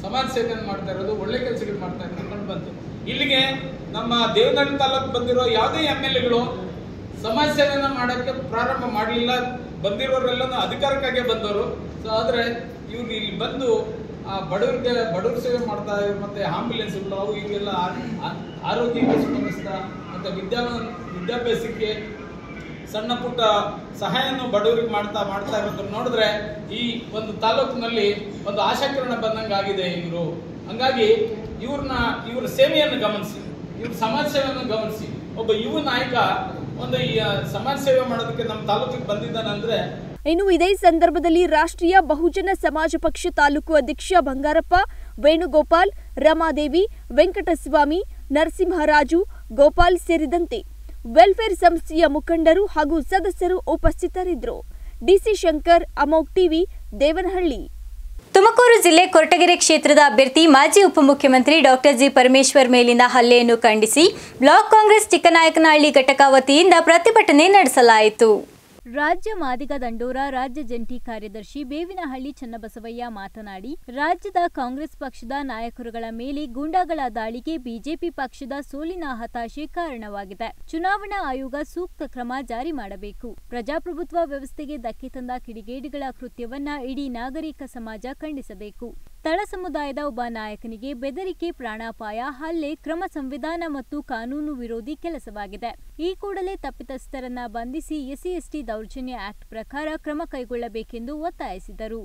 ಸಮಾಜ ಸೇವೆಯನ್ನು ಮಾಡ್ತಾ ಇರೋದು ಒಳ್ಳೆ ಕೆಲಸಗಳು ಮಾಡ್ತಾ ಇರೋದು ಕಂಡು ಬಂತು ಇಲ್ಲಿಗೆ ನಮ್ಮ ದೇವನಹಳ್ಳಿ ತಾಲೂಕು ಬಂದಿರೋ ಯಾವುದೇ ಎಮ್ ಎಲ್ ಎಗಳು ಸಮಾಜ ಸೇವೆಯನ್ನ ಮಾಡಕ್ಕೆ ಪ್ರಾರಂಭ ಮಾಡಲಿಲ್ಲ ಬಂದಿರೋರೆಲ್ಲನೂ ಅಧಿಕಾರಕ್ಕಾಗಿ ಬಂದವರು ಸೊ ಆದ್ರೆ ಇವ್ರು ಇಲ್ಲಿ ಬಂದು ಆ ಬಡವರಿಗೆ ಬಡವ್ರ ಸೇವೆ ಮಾಡ್ತಾ ಇರೋ ಮತ್ತೆ ಆಂಬ್ಯುಲೆನ್ಸ್ಗಳು ಅವು ಇವೆಲ್ಲ ಆ- ಆ- ಆರೋಗ್ಯಕ್ಕೆ ಸಂಬಂಧಿಸಿದ ಮತ್ತೆ ವಿದ್ಯಾ ವಿದ್ಯಾಭ್ಯಾಸಕ್ಕೆ ಸಣ್ಣ ಪುಟ್ಟ ಸಹಾಯವನ್ನು ಬಡವರಿಗೆ ಮಾಡ್ತಾ ಮಾಡ್ತಾ ಇರೋದನ್ನ ನೋಡಿದ್ರೆ ಈ ಒಂದು ತಾಲೂಕಿನಲ್ಲಿ ಒಂದು ಆಶಾಕಿರಣ ಬಂದಂಗೆ ಆಗಿದೆ ಇವರು ಹಂಗಾಗಿ ಇವ್ರನ್ನ ಇವ್ರ ಸೇವೆಯನ್ನು ಗಮನಿಸಿ ಇವ್ರ ಸಮಾಜ ಸೇವೆಯನ್ನು ಗಮನಿಸಿ ಒಬ್ಬ ಯುವ ನಾಯಕ ಒಂದು ಈ ಆ, ಸಮಾಜ ಸೇವೆ ಮಾಡೋದಕ್ಕೆ ನಮ್ಮ ತಾಲೂಕಿಗೆ ಬಂದಿದ್ದಾನಂದ್ರೆ ಇನ್ನು ಇದೇ ಸಂದರ್ಭದಲ್ಲಿ ರಾಷ್ಟ್ರೀಯ ಬಹುಜನ ಸಮಾಜ ಪಕ್ಷ ತಾಲೂಕು ಅಧ್ಯಕ್ಷ ಬಂಗಾರಪ್ಪ ವೇಣುಗೋಪಾಲ್ ರಮಾದೇವಿ ವೆಂಕಟಸ್ವಾಮಿ ನರಸಿಂಹರಾಜು ಗೋಪಾಲ್ ಸೇರಿದಂತೆ ವೆಲ್ಫೇರ್ ಸಂಸ್ಥೆಯ ಮುಖಂಡರು ಹಾಗೂ ಸದಸ್ಯರು ಉಪಸ್ಥಿತರಿದ್ದರು ಡಿಸಿ ಶಂಕರ್ ಅಮೋಕ್ ಟಿವಿ ದೇವನಹಳ್ಳಿ ತುಮಕೂರು ಜಿಲ್ಲೆ ಕೊರಟಗೆರೆ ಕ್ಷೇತ್ರದ ಅಭ್ಯರ್ಥಿ ಮಾಜಿ ಉಪಮುಖ್ಯಮಂತ್ರಿ ಡಾಕ್ಟರ್ ಜಿ ಪರಮೇಶ್ವರ್ ಮೇಲಿನ ಹಲ್ಲೆಯನ್ನು ಖಂಡಿಸಿ ಬ್ಲಾಕ್ ಕಾಂಗ್ರೆಸ್ ಚಿಕ್ಕನಾಯಕನಹಳ್ಳಿ ಘಟಕ ವತಿಯಿಂದ ಪ್ರತಿಭಟನೆ ನಡೆಸಲಾಯಿತು ರಾಜ್ಯ ಮಾದಿಗ ದಂಡೋರ ರಾಜ್ಯ ಜಂಟಿ ಕಾರ್ಯದರ್ಶಿ ಬೇವಿನಹಳ್ಳಿ ಚನ್ನಬಸವಯ್ಯ ಮಾತನಾಡಿ ರಾಜ್ಯದ ಕಾಂಗ್ರೆಸ್ ಪಕ್ಷದ ನಾಯಕರುಗಳ ಮೇಲೆ ಗೂಂಡಾಗಳ ದಾಳಿಗೆ ಬಿಜೆಪಿ ಪಕ್ಷದ ಸೋಲಿನ ಹತಾಶೆ ಕಾರಣವಾಗಿದೆ ಚುನಾವಣಾ ಆಯೋಗ ಸೂಕ್ತ ಕ್ರಮ ಜಾರಿ ಮಾಡಬೇಕು ಪ್ರಜಾಪ್ರಭುತ್ವ ವ್ಯವಸ್ಥೆಗೆ ಧಕ್ಕೆ ತಂದ ಕಿಡಿಗೇಡಿಗಳ ಕೃತ್ಯವನ್ನ ಇಡೀ ನಾಗರಿಕ ಸಮಾಜ ಖಂಡಿಸಬೇಕು ತಳ ಸಮುದಾಯದ ಒಬ್ಬ ನಾಯಕನಿಗೆ ಬೆದರಿಕೆ ಪ್ರಾಣಾಪಾಯ ಹಲ್ಲೆ ಕ್ರಮ ಸಂವಿಧಾನ ಮತ್ತು ಕಾನೂನು ವಿರೋಧಿ ಕೆಲಸವಾಗಿದೆ ಈ ಕೂಡಲೇ ತಪ್ಪಿತಸ್ಥರನ್ನ ಬಂಧಿಸಿ ಎಸ್ಸಿ ಎಸ್ಟಿ ದೌರ್ಜನ್ಯ ಆಕ್ಟ್ ಪ್ರಕಾರ ಕ್ರಮ ಕೈಗೊಳ್ಳಬೇಕೆಂದು ಒತ್ತಾಯಿಸಿದರು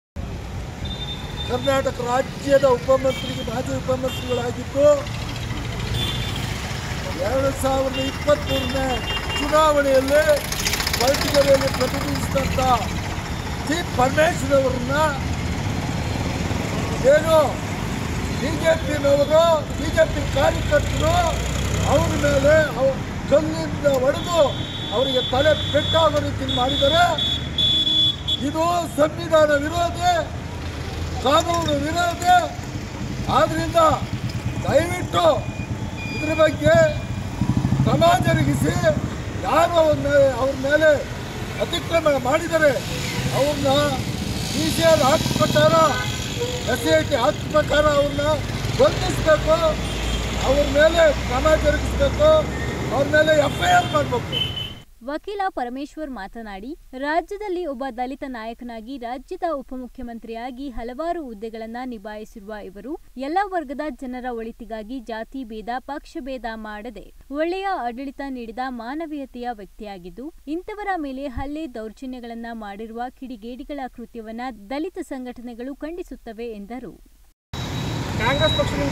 ಕರ್ನಾಟಕ ರಾಜ್ಯದ ಉಪಮಂತ್ರಿ ಮಾಜಿ ಉಪಮಂತ್ರಿಗಳಾಗಿದ್ದು ಎರಡು ಸಾವಿರದ ಇಪ್ಪತ್ತ್ಮೂರನೇ ಚುನಾವಣೆಯಲ್ಲಿ ಕೊರಟಗೆರೆಯಲ್ಲಿ ಪ್ರತಿನಿಧಿಸಿದಂಥ ಜಿ ಪರಮೇಶ್ವರ್ ಅವರನ್ನ ಏನು ಬಿ ಜೆ ಪಿನವರು ಬಿ ಜೆ ಪಿ ಕಾರ್ಯಕರ್ತರು ಅವ್ರ ಮೇಲೆ ಅವ ಕಲ್ಲಿಂದ ಹೊಡೆದು ಅವರಿಗೆ ತಲೆ ಪೆಟ್ಟಾಗೋ ರೀತಿ ಮಾಡಿದರೆ ಇದು ಸಂವಿಧಾನ ವಿರೋಧಿ ಕಾನೂನು ವಿರೋಧಿ ಆದ್ರಿಂದ ದಯವಿಟ್ಟು ಇದ್ರ ಬಗ್ಗೆ ಕ್ರಮ ಜರುಗಿಸಿ ಯಾರು ಅವ್ರ ಮೇಲೆ ಅವ್ರ ಮೇಲೆ ಅತಿಕ್ರಮಣ ಮಾಡಿದರೆ ಅವ್ರನ್ನ ಸಿ ಸಿ ಆರ್ ಆಕ್ಟ್ ಪ್ರಕಾರ ಎಸ್ ಐ ಟಿ ಆಕ್ಟ್ ಪ್ರಕಾರ ಅವ್ರನ್ನ ಬಂಧಿಸಬೇಕು ಅವ್ರ ಮೇಲೆ ಕ್ರಮ ಜರುಗಿಸಬೇಕು ಅವ್ರ ಮೇಲೆ ಎಫ್ ಐ ಆರ್ ಮಾಡಬೇಕು ವಕೀಲ ಪರಮೇಶ್ವರ್ ಮಾತನಾಡಿ ರಾಜ್ಯದಲ್ಲಿ ಒಬ್ಬ ದಲಿತ ನಾಯಕನಾಗಿ ರಾಜ್ಯದ ಉಪಮುಖ್ಯಮಂತ್ರಿಯಾಗಿ ಹಲವಾರು ಹುದ್ದೆಗಳನ್ನ ನಿಭಾಯಿಸಿರುವ ಇವರು ಎಲ್ಲ ವರ್ಗದ ಜನರ ಒಳಿತಿಗಾಗಿ ಜಾತಿ ಭೇದ ಪಕ್ಷ ಭೇದ ಮಾಡದೆ ಒಳ್ಳೆಯ ಆಡಳಿತ ನೀಡಿದ ಮಾನವೀಯತೆಯ ವ್ಯಕ್ತಿಯಾಗಿದ್ದು ಇಂಥವರ ಮೇಲೆ ಹಲ್ಲೆ ದೌರ್ಜನ್ಯಗಳನ್ನ ಮಾಡಿರುವ ಕಿಡಿಗೇಡಿಗಳ ಕೃತ್ಯವನ್ನ ದಲಿತ ಸಂಘಟನೆಗಳು ಖಂಡಿಸುತ್ತವೆ ಎಂದರು ಕಾಂಗ್ರೆಸ್ ಪಕ್ಷದಿಂದ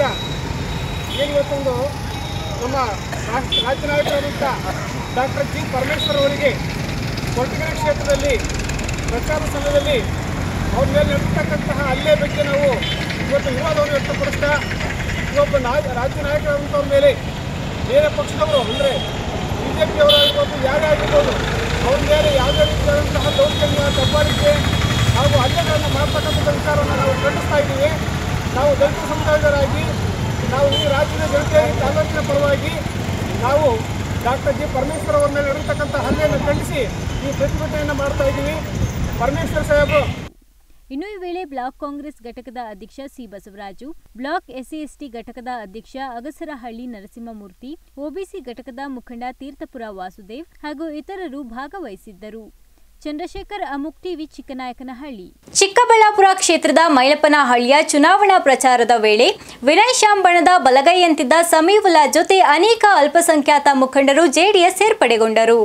ಏನು ಇವತ್ತೊಂದು ನಮ್ಮ ರಾಷ್ಟ್ರ ರಾಜ್ಯ ನಾಯಕರಾದಂಥ ಡಾಕ್ಟರ್ ಜಿ ಪರಮೇಶ್ವರ್ ಅವರಿಗೆ ಕೊರಟಗೆರೆ ಕ್ಷೇತ್ರದಲ್ಲಿ ಪ್ರಚಾರ ಸಮಯದಲ್ಲಿ ಅವ್ರ ಮೇಲೆ ನಡೆರ್ತಕ್ಕಂತಹ ಹಲ್ಲೆ ಬಗ್ಗೆ ನಾವು ಇವತ್ತು ವಿರೋಧವನ್ನು ವ್ಯಕ್ತಪಡಿಸ್ತಾ ಇವೊಬ್ಬ ನಾಯ ರಾಜ್ಯ ನಾಯಕರಾದಂಥವ್ರ ಮೇಲೆ ಬೇರೆ ಪಕ್ಷದವರು ಅಂದರೆ ಬಿ ಜೆ ಪಿಯವರಾಗಿರ್ಬೋದು ಯಾರೇ ಆಗಿರ್ಬೋದು ಅವ್ರ ಮೇಲೆ ಯಾವುದೇ ರೀತಿಯಾದಂತಹ ದೌರ್ಜನ್ಯ ದಬ್ಬಾಳಿಕೆ ಹಾಗೂ ಹಲ್ಲೆಗಳನ್ನು ಮಾಡ್ತಕ್ಕಂಥ ವಿಚಾರವನ್ನು ನಾವು ಖಂಡಿಸ್ತಾ ಇದ್ದೀವಿ ನಾವು ದಲಿತ ಸಮುದಾಯದವರಾಗಿ ನಾವು ಈ ರಾಜ್ಯದ ಜನತೆಯಾಗಿ ತಾಲೂಕಿನ ಪರವಾಗಿ ನಾವು ಡಾಕ್ಟರ್ ಜಿ ಪರಮೇಶ್ವರ್ ಅವರ ಮೇಲೆ ನಡೆರ್ತಕ್ಕಂಥ ಹಲ್ಲೆಯನ್ನು ಖಂಡಿಸಿ ಈ ಪ್ರತಿಭಟನೆಯನ್ನು ಮಾಡ್ತಾ ಇದ್ದೀವಿ ಪರಮೇಶ್ವರ್ ಸಾಹೇಬರು ಇನ್ನು ಈ ವೇಳೆ ಬ್ಲಾಕ್ ಕಾಂಗ್ರೆಸ್ ಘಟಕದ ಅಧ್ಯಕ್ಷ C Basavaraju block SC ST ಘಟಕದ ಅಧ್ಯಕ್ಷ ಅಗಸರಹಳ್ಳಿ ನರಸಿಂಹಮೂರ್ತಿ ಒಬಿಸಿ ಘಟಕದ ಮುಖಂಡ ತೀರ್ಥಪುರ ವಾಸುದೇವ್ ಹಾಗೂ ಇತರರು ಭಾಗವಹಿಸಿದ್ದರು ಚಂದ್ರಶೇಖರ್ ಅಮುಕ್ ಟಿವಿ ಚಿಕ್ಕನಾಯಕನಹಳ್ಳಿ ಚಿಕ್ಕಬಳ್ಳಾಪುರ ಕ್ಷೇತ್ರದ ಮೈಲಪ್ಪನಹಳ್ಳಿಯ ಚುನಾವಣಾ ಪ್ರಚಾರದ ವೇಳೆ ವಿನಯ್ ಶ್ಯಾಮ್ ಬಣದ ಬಲಗೈಯಂತಿದ್ದ ಸಮೀವುಲ್ಲಾ ಜೊತೆ ಅನೇಕ ಅಲ್ಪಸಂಖ್ಯಾತ ಮುಖಂಡರು ಜೆಡಿಎಸ್ ಸೇರ್ಪಡೆಗೊಂಡರು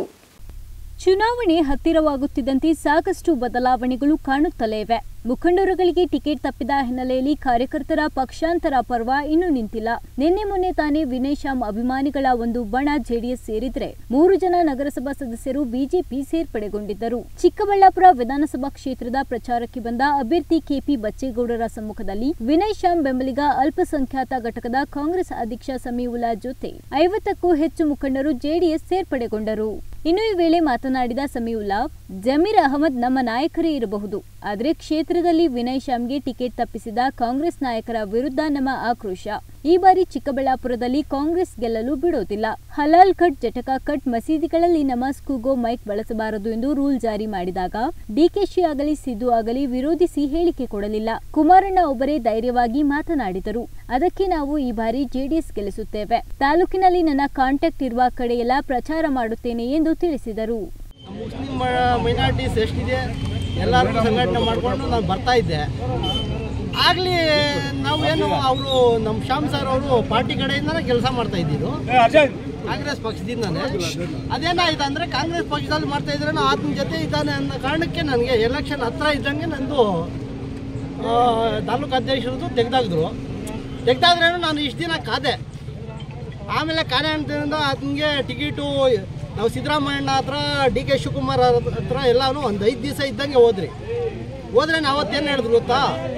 ಚುನಾವಣೆ ಹತ್ತಿರವಾಗುತ್ತಿದ್ದಂತೆ ಸಾಕಷ್ಟು ಬದಲಾವಣೆಗಳು ಕಾಣುತ್ತಲೇ ಇವೆ ಮುಖಂಡರುಗಳಿಗೆ ಟಿಕೆಟ್ ತಪ್ಪಿದ ಹಿನ್ನೆಲೆಯಲ್ಲಿ ಕಾರ್ಯಕರ್ತರ ಪಕ್ಷಾಂತರ ಪರ್ವ ಇನ್ನೂ ನಿಂತಿಲ್ಲ ನಿನ್ನೆ ಮೊನ್ನೆ ತಾನೇ ವಿನಯ್ ಶ್ಯಾಮ್ ಅಭಿಮಾನಿಗಳ ಒಂದು ಬಣ ಜೆಡಿಎಸ್ ಸೇರಿದ್ರೆ ಮೂರು ಜನ ನಗರಸಭಾ ಸದಸ್ಯರು ಬಿಜೆಪಿ ಸೇರ್ಪಡೆಗೊಂಡಿದ್ದರು ಚಿಕ್ಕಬಳ್ಳಾಪುರ ವಿಧಾನಸಭಾ ಕ್ಷೇತ್ರದ ಪ್ರಚಾರಕ್ಕೆ ಬಂದ ಅಭ್ಯರ್ಥಿ ಕೆಪಿ ಬಚ್ಚೇಗೌಡರ ಸಮ್ಮುಖದಲ್ಲಿ ವಿನಯ್ ಶ್ಯಾಮ್ ಬೆಂಬಲಿಗ ಅಲ್ಪಸಂಖ್ಯಾತ ಘಟಕದ ಕಾಂಗ್ರೆಸ್ ಅಧ್ಯಕ್ಷ ಸಮೀವುಲ್ಲಾ ಜೊತೆ ಐವತ್ತಕ್ಕೂ ಹೆಚ್ಚು ಮುಖಂಡರು ಜೆಡಿಎಸ್ ಸೇರ್ಪಡೆಗೊಂಡರು ಇನ್ನು ಈ ವೇಳೆ ಮಾತನಾಡಿದ ಸಮೀವುಲ್ಲಾ ಜಮೀರ್ ಅಹಮದ್ ನಮ್ಮ ನಾಯಕರೇ ಇರಬಹುದು ಆದರೆ ಕ್ಷೇತ್ರದಲ್ಲಿ ವಿನಯ್ ಶ್ಯಾಮ್ಗೆ ಟಿಕೆಟ್ ತಪ್ಪಿಸಿದ ಕಾಂಗ್ರೆಸ್ ನಾಯಕರ ವಿರುದ್ಧ ನಮ್ಮ ಆಕ್ರೋಶ ಈ ಬಾರಿ ಚಿಕ್ಕಬಳ್ಳಾಪುರದಲ್ಲಿ ಕಾಂಗ್ರೆಸ್ ಗೆಲ್ಲಲು ಬಿಡೋದಿಲ್ಲ ಹಲಾಲ್ ಕಟ್ ಜಟಕ ಕಟ್ ಮಸೀದಿಗಳಲ್ಲಿ ನಮಾಜ್ ಕೂಗೋ ಮೈಕ್ ಬಳಸಬಾರದು ಎಂದು ರೂಲ್ ಜಾರಿ ಮಾಡಿದಾಗ ಡಿಕೆಶಿ ಆಗಲಿ ಸಿದ್ದು ಆಗಲಿ ವಿರೋಧಿಸಿ ಹೇಳಿಕೆ ಕೊಡಲಿಲ್ಲ ಕುಮಾರಣ್ಣ ಒಬ್ಬರೇ ಧೈರ್ಯವಾಗಿ ಮಾತನಾಡಿದರು ಅದಕ್ಕೆ ನಾವು ಈ ಬಾರಿ ಜೆಡಿಎಸ್ ಗೆಲ್ಲಿಸುತ್ತೇವೆ ತಾಲೂಕಿನಲ್ಲಿ ನನ್ನ ಕಾಂಟ್ಯಾಕ್ಟ್ ಇರುವ ಕಡೆಯೆಲ್ಲ ಪ್ರಚಾರ ಮಾಡುತ್ತೇನೆ ಎಂದು ತಿಳಿಸಿದರು ಮುಸ್ಲಿಂ ಮೈನಾರಿಟೀಸ್ ಎಷ್ಟಿದೆ ಎಲ್ಲರೂ ಸಂಘಟನೆ ಮಾಡಿಕೊಂಡು ನಾನು ಬರ್ತಾ ಇದ್ದೆ ಆಗಲಿ ನಾವೇನು ಅವರು ನಮ್ಮ ಶ್ಯಾಮ್ ಸರ್ ಅವರು ಪಾರ್ಟಿ ಕಡೆಯಿಂದನೇ ಕೆಲಸ ಮಾಡ್ತಾ ಇದ್ದಿದ್ದು ಕಾಂಗ್ರೆಸ್ ಪಕ್ಷದಿಂದನೇ ಅದೇನಾಯ್ತು ಅಂದರೆ ಕಾಂಗ್ರೆಸ್ ಪಕ್ಷದಲ್ಲಿ ಮಾಡ್ತಾ ಇದ್ರೆ ಆತನ ಜೊತೆ ಇದ್ದಾನೆ ಅನ್ನೋ ಕಾರಣಕ್ಕೆ ನನಗೆ ಎಲೆಕ್ಷನ್ ಹತ್ರ ಇದ್ದಂಗೆ ನಂದು ಆ, ತಾಲೂಕು ಅಧ್ಯಕ್ಷರದ್ದು ತೆಗೆದಾಕಿದ್ರು ತೆಗ್ದಾದ್ರೇನು ನಾನು ಇಷ್ಟು ದಿನ ಕಾದೆ ಆಮೇಲೆ ಕಾರಣದಿಂದ ಆತನಿಗೆ ಟಿಕೆಟು ನಾವು ಸಿದ್ದರಾಮಯ್ಯಣ್ಣ ಹತ್ರ ಡಿ ಕೆ ಶಿವಕುಮಾರ್ ಅವ್ರ ಹತ್ರ ಎಲ್ಲಾನು ಒಂದು ಐದು ದಿವಸ ಇದ್ದಂಗೆ ಹೋದ್ರಿ ಹೋದ್ರೆ ನಾವು ಅವತ್ತೇನು ಹೇಳಿದ್ರು ಗೊತ್ತಾ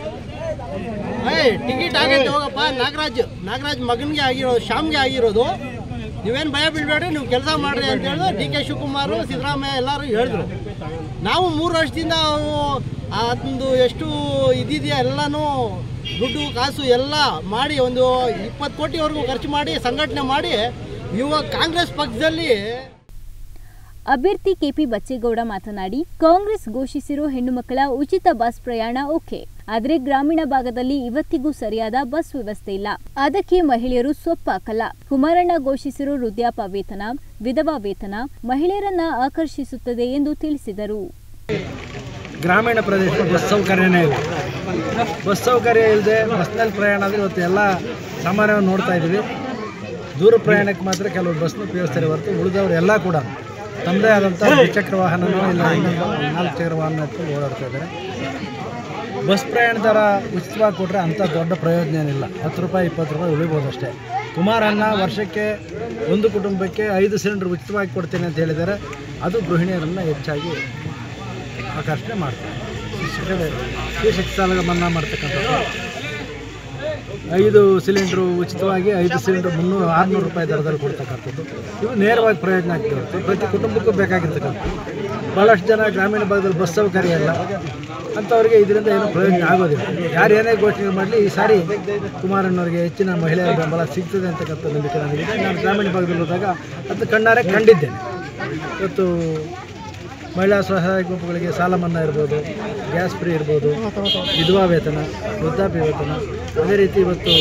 ಏಯ್ ಟಿಕೆಟ್ ಆಗೈತೆ ಹೋಗಪ್ಪ ನಾಗರಾಜ್ ನಾಗರಾಜ್ ಮಗನಿಗೆ ಆಗಿರೋದು ಶ್ಯಾಮ್ಗೆ ಆಗಿರೋದು ನೀವೇನು ಭಯ ಬೀಳ್ಬೇಡ್ರಿ ನೀವು ಕೆಲಸ ಮಾಡ್ರಿ ಅಂತ ಹೇಳಿದ್ರು ಡಿ ಕೆ ಶಿವಕುಮಾರ್ ಸಿದ್ದರಾಮಯ್ಯ ಎಲ್ಲರೂ ಹೇಳಿದ್ರು ನಾವು ಮೂರು ವರ್ಷದಿಂದ ಅದೊಂದು ಎಷ್ಟು ಇದಿದೆಯಾ ಎಲ್ಲನೂ ದುಡ್ಡು ಕಾಸು ಎಲ್ಲ ಮಾಡಿ ಒಂದು ಇಪ್ಪತ್ತು ಕೋಟಿವರೆಗೂ ಖರ್ಚು ಮಾಡಿ ಸಂಘಟನೆ ಮಾಡಿ ಇವಾಗ ಕಾಂಗ್ರೆಸ್ ಪಕ್ಷದಲ್ಲಿ ಅಭ್ಯರ್ಥಿ ಕೆಪಿ ಬಚ್ಚೇಗೌಡ ಮಾತನಾಡಿ ಕಾಂಗ್ರೆಸ್ ಘೋಷಿಸಿರೋ ಹೆಣ್ಣು ಮಕ್ಕಳ ಉಚಿತ ಬಸ್ ಪ್ರಯಾಣ ಓಕೆ ಆದರೆ ಗ್ರಾಮೀಣ ಭಾಗದಲ್ಲಿ ಇವತ್ತಿಗೂ ಸರಿಯಾದ ಬಸ್ ವ್ಯವಸ್ಥೆ ಇಲ್ಲ ಅದಕ್ಕೆ ಮಹಿಳೆಯರು ಸೊಪ್ಪಾಕಲ್ಲ ಕುಮಾರಣ್ಣ ಘೋಷಿಸಿರೋ ವೃದ್ಧಾಪ ವೇತನ ವಿಧವಾ ವೇತನ ಮಹಿಳೆಯರನ್ನ ಆಕರ್ಷಿಸುತ್ತದೆ ಎಂದು ತಿಳಿಸಿದರು ಗ್ರಾಮೀಣ ಪ್ರದೇಶ ಬಸ್ ಸೌಕರ್ಯನೇ ಇಲ್ಲ ಬಸ್ ಸೌಕರ್ಯ ಇಲ್ಲದೆ ಬಸ್ನಲ್ಲಿ ಪ್ರಯಾಣ ಆದರೆ ಇವತ್ತು ಎಲ್ಲ ಸಾಮಾನ್ಯವಾಗಿ ನೋಡ್ತಾ ಇದ್ದೀವಿ ದೂರ ಪ್ರಯಾಣಕ್ಕೆ ಮಾತ್ರ ಕೆಲವರು ಬಸ್ನ ಉಪಯೋಗಿಸ್ತಾರೆ ಹೊರತು ಉಳಿದವರು ಎಲ್ಲ ಕೂಡ ತಮ್ಮದೇ ಆದಂಥ ದ್ವಿಚಕ್ರ ವಾಹನನೋ ಇಲ್ಲ ಇನ್ನೊಂದು ನಾಲ್ಕು ಚಕ್ರ ವಾಹನ ಎತ್ಕೊಂಡು ಓಡಾಡ್ತಾ ಇದ್ದಾರೆ ಬಸ್ ಪ್ರಯಾಣ ದರ ಉಚಿತವಾಗಿ ಕೊಟ್ಟರೆ ಅಂಥ ದೊಡ್ಡ ಪ್ರಯೋಜನ ಏನಿಲ್ಲ ಹತ್ತು ರೂಪಾಯಿ ಇಪ್ಪತ್ತು ರೂಪಾಯಿ ಉಳಿಬೋದು ಅಷ್ಟೇ ಕುಮಾರಣ್ಣ ವರ್ಷಕ್ಕೆ ಒಂದು ಕುಟುಂಬಕ್ಕೆ ಐದು ಸಿಲಿಂಡರ್ ಉಚಿತವಾಗಿ ಕೊಡ್ತೇನೆ ಅಂತ ಹೇಳಿದ್ದಾರೆ ಅದು ಗೃಹಿಣಿಯರನ್ನು ಹೆಚ್ಚಾಗಿ ಆಕರ್ಷಣೆ ಮಾಡ್ತಾರೆ ಶಿಕ್ಷಕ ಸಾಲ ಮನ್ನಾ ಮಾಡ್ತಕ್ಕಂಥದ್ದು ಐದು ಸಿಲಿಂಡ್ರು ಉಚಿತವಾಗಿ ಐದು ಸಿಲಿಂಡ್ರ್ ಮುನ್ನೂರು ಆರುನೂರು ರೂಪಾಯಿ ದರದಲ್ಲಿ ಕೊಡ್ತಕ್ಕಂಥದ್ದು ಇವು ನೇರವಾಗಿ ಪ್ರಯೋಜನ ಆಗ್ತಾ ಇರುತ್ತೆ ಪ್ರತಿ ಕುಟುಂಬಕ್ಕೂ ಬೇಕಾಗಿರ್ತಕ್ಕಂಥದ್ದು ಭಾಳಷ್ಟು ಜನ ಗ್ರಾಮೀಣ ಭಾಗದಲ್ಲಿ ಬಸ್ ಸೌಕರ್ಯ ಇಲ್ಲ ಅಂಥವ್ರಿಗೆ ಇದರಿಂದ ಏನೂ ಪ್ರಯೋಜನ ಆಗೋದಿಲ್ಲ ಯಾರು ಏನೇ ಘೋಷಣೆ ಮಾಡಲಿ ಈ ಸಾರಿ ಕುಮಾರಣ್ಣವರಿಗೆ ಹೆಚ್ಚಿನ ಮಹಿಳೆಯರ ಬೆಂಬಲ ಸಿಗ್ತದೆ ಅಂತಕ್ಕಂಥ ನಂಬಿಕೆ ನನಗಿದೆ ನಾನು ಗ್ರಾಮೀಣ ಭಾಗದಲ್ಲಿ ಹೋದಾಗ ಅದು ಕಣ್ಣಾರೆ ಕಂಡಿದ್ದೇನೆ ಇವತ್ತು ಮಹಿಳಾ ಸ್ವಸಹಾಯ ಗುಂಪುಗಳಿಗೆ ಸಾಲ ಮನ್ನಾ ಇರ್ಬೋದು ಗ್ಯಾಸ್ ಫ್ರೀ ಇರ್ಬೋದು ವಿಧವಾ ವೇತನ ವೃದ್ಧಾಪ್ಯ ವೇತನ ಅದೇ ರೀತಿ ಇವತ್ತು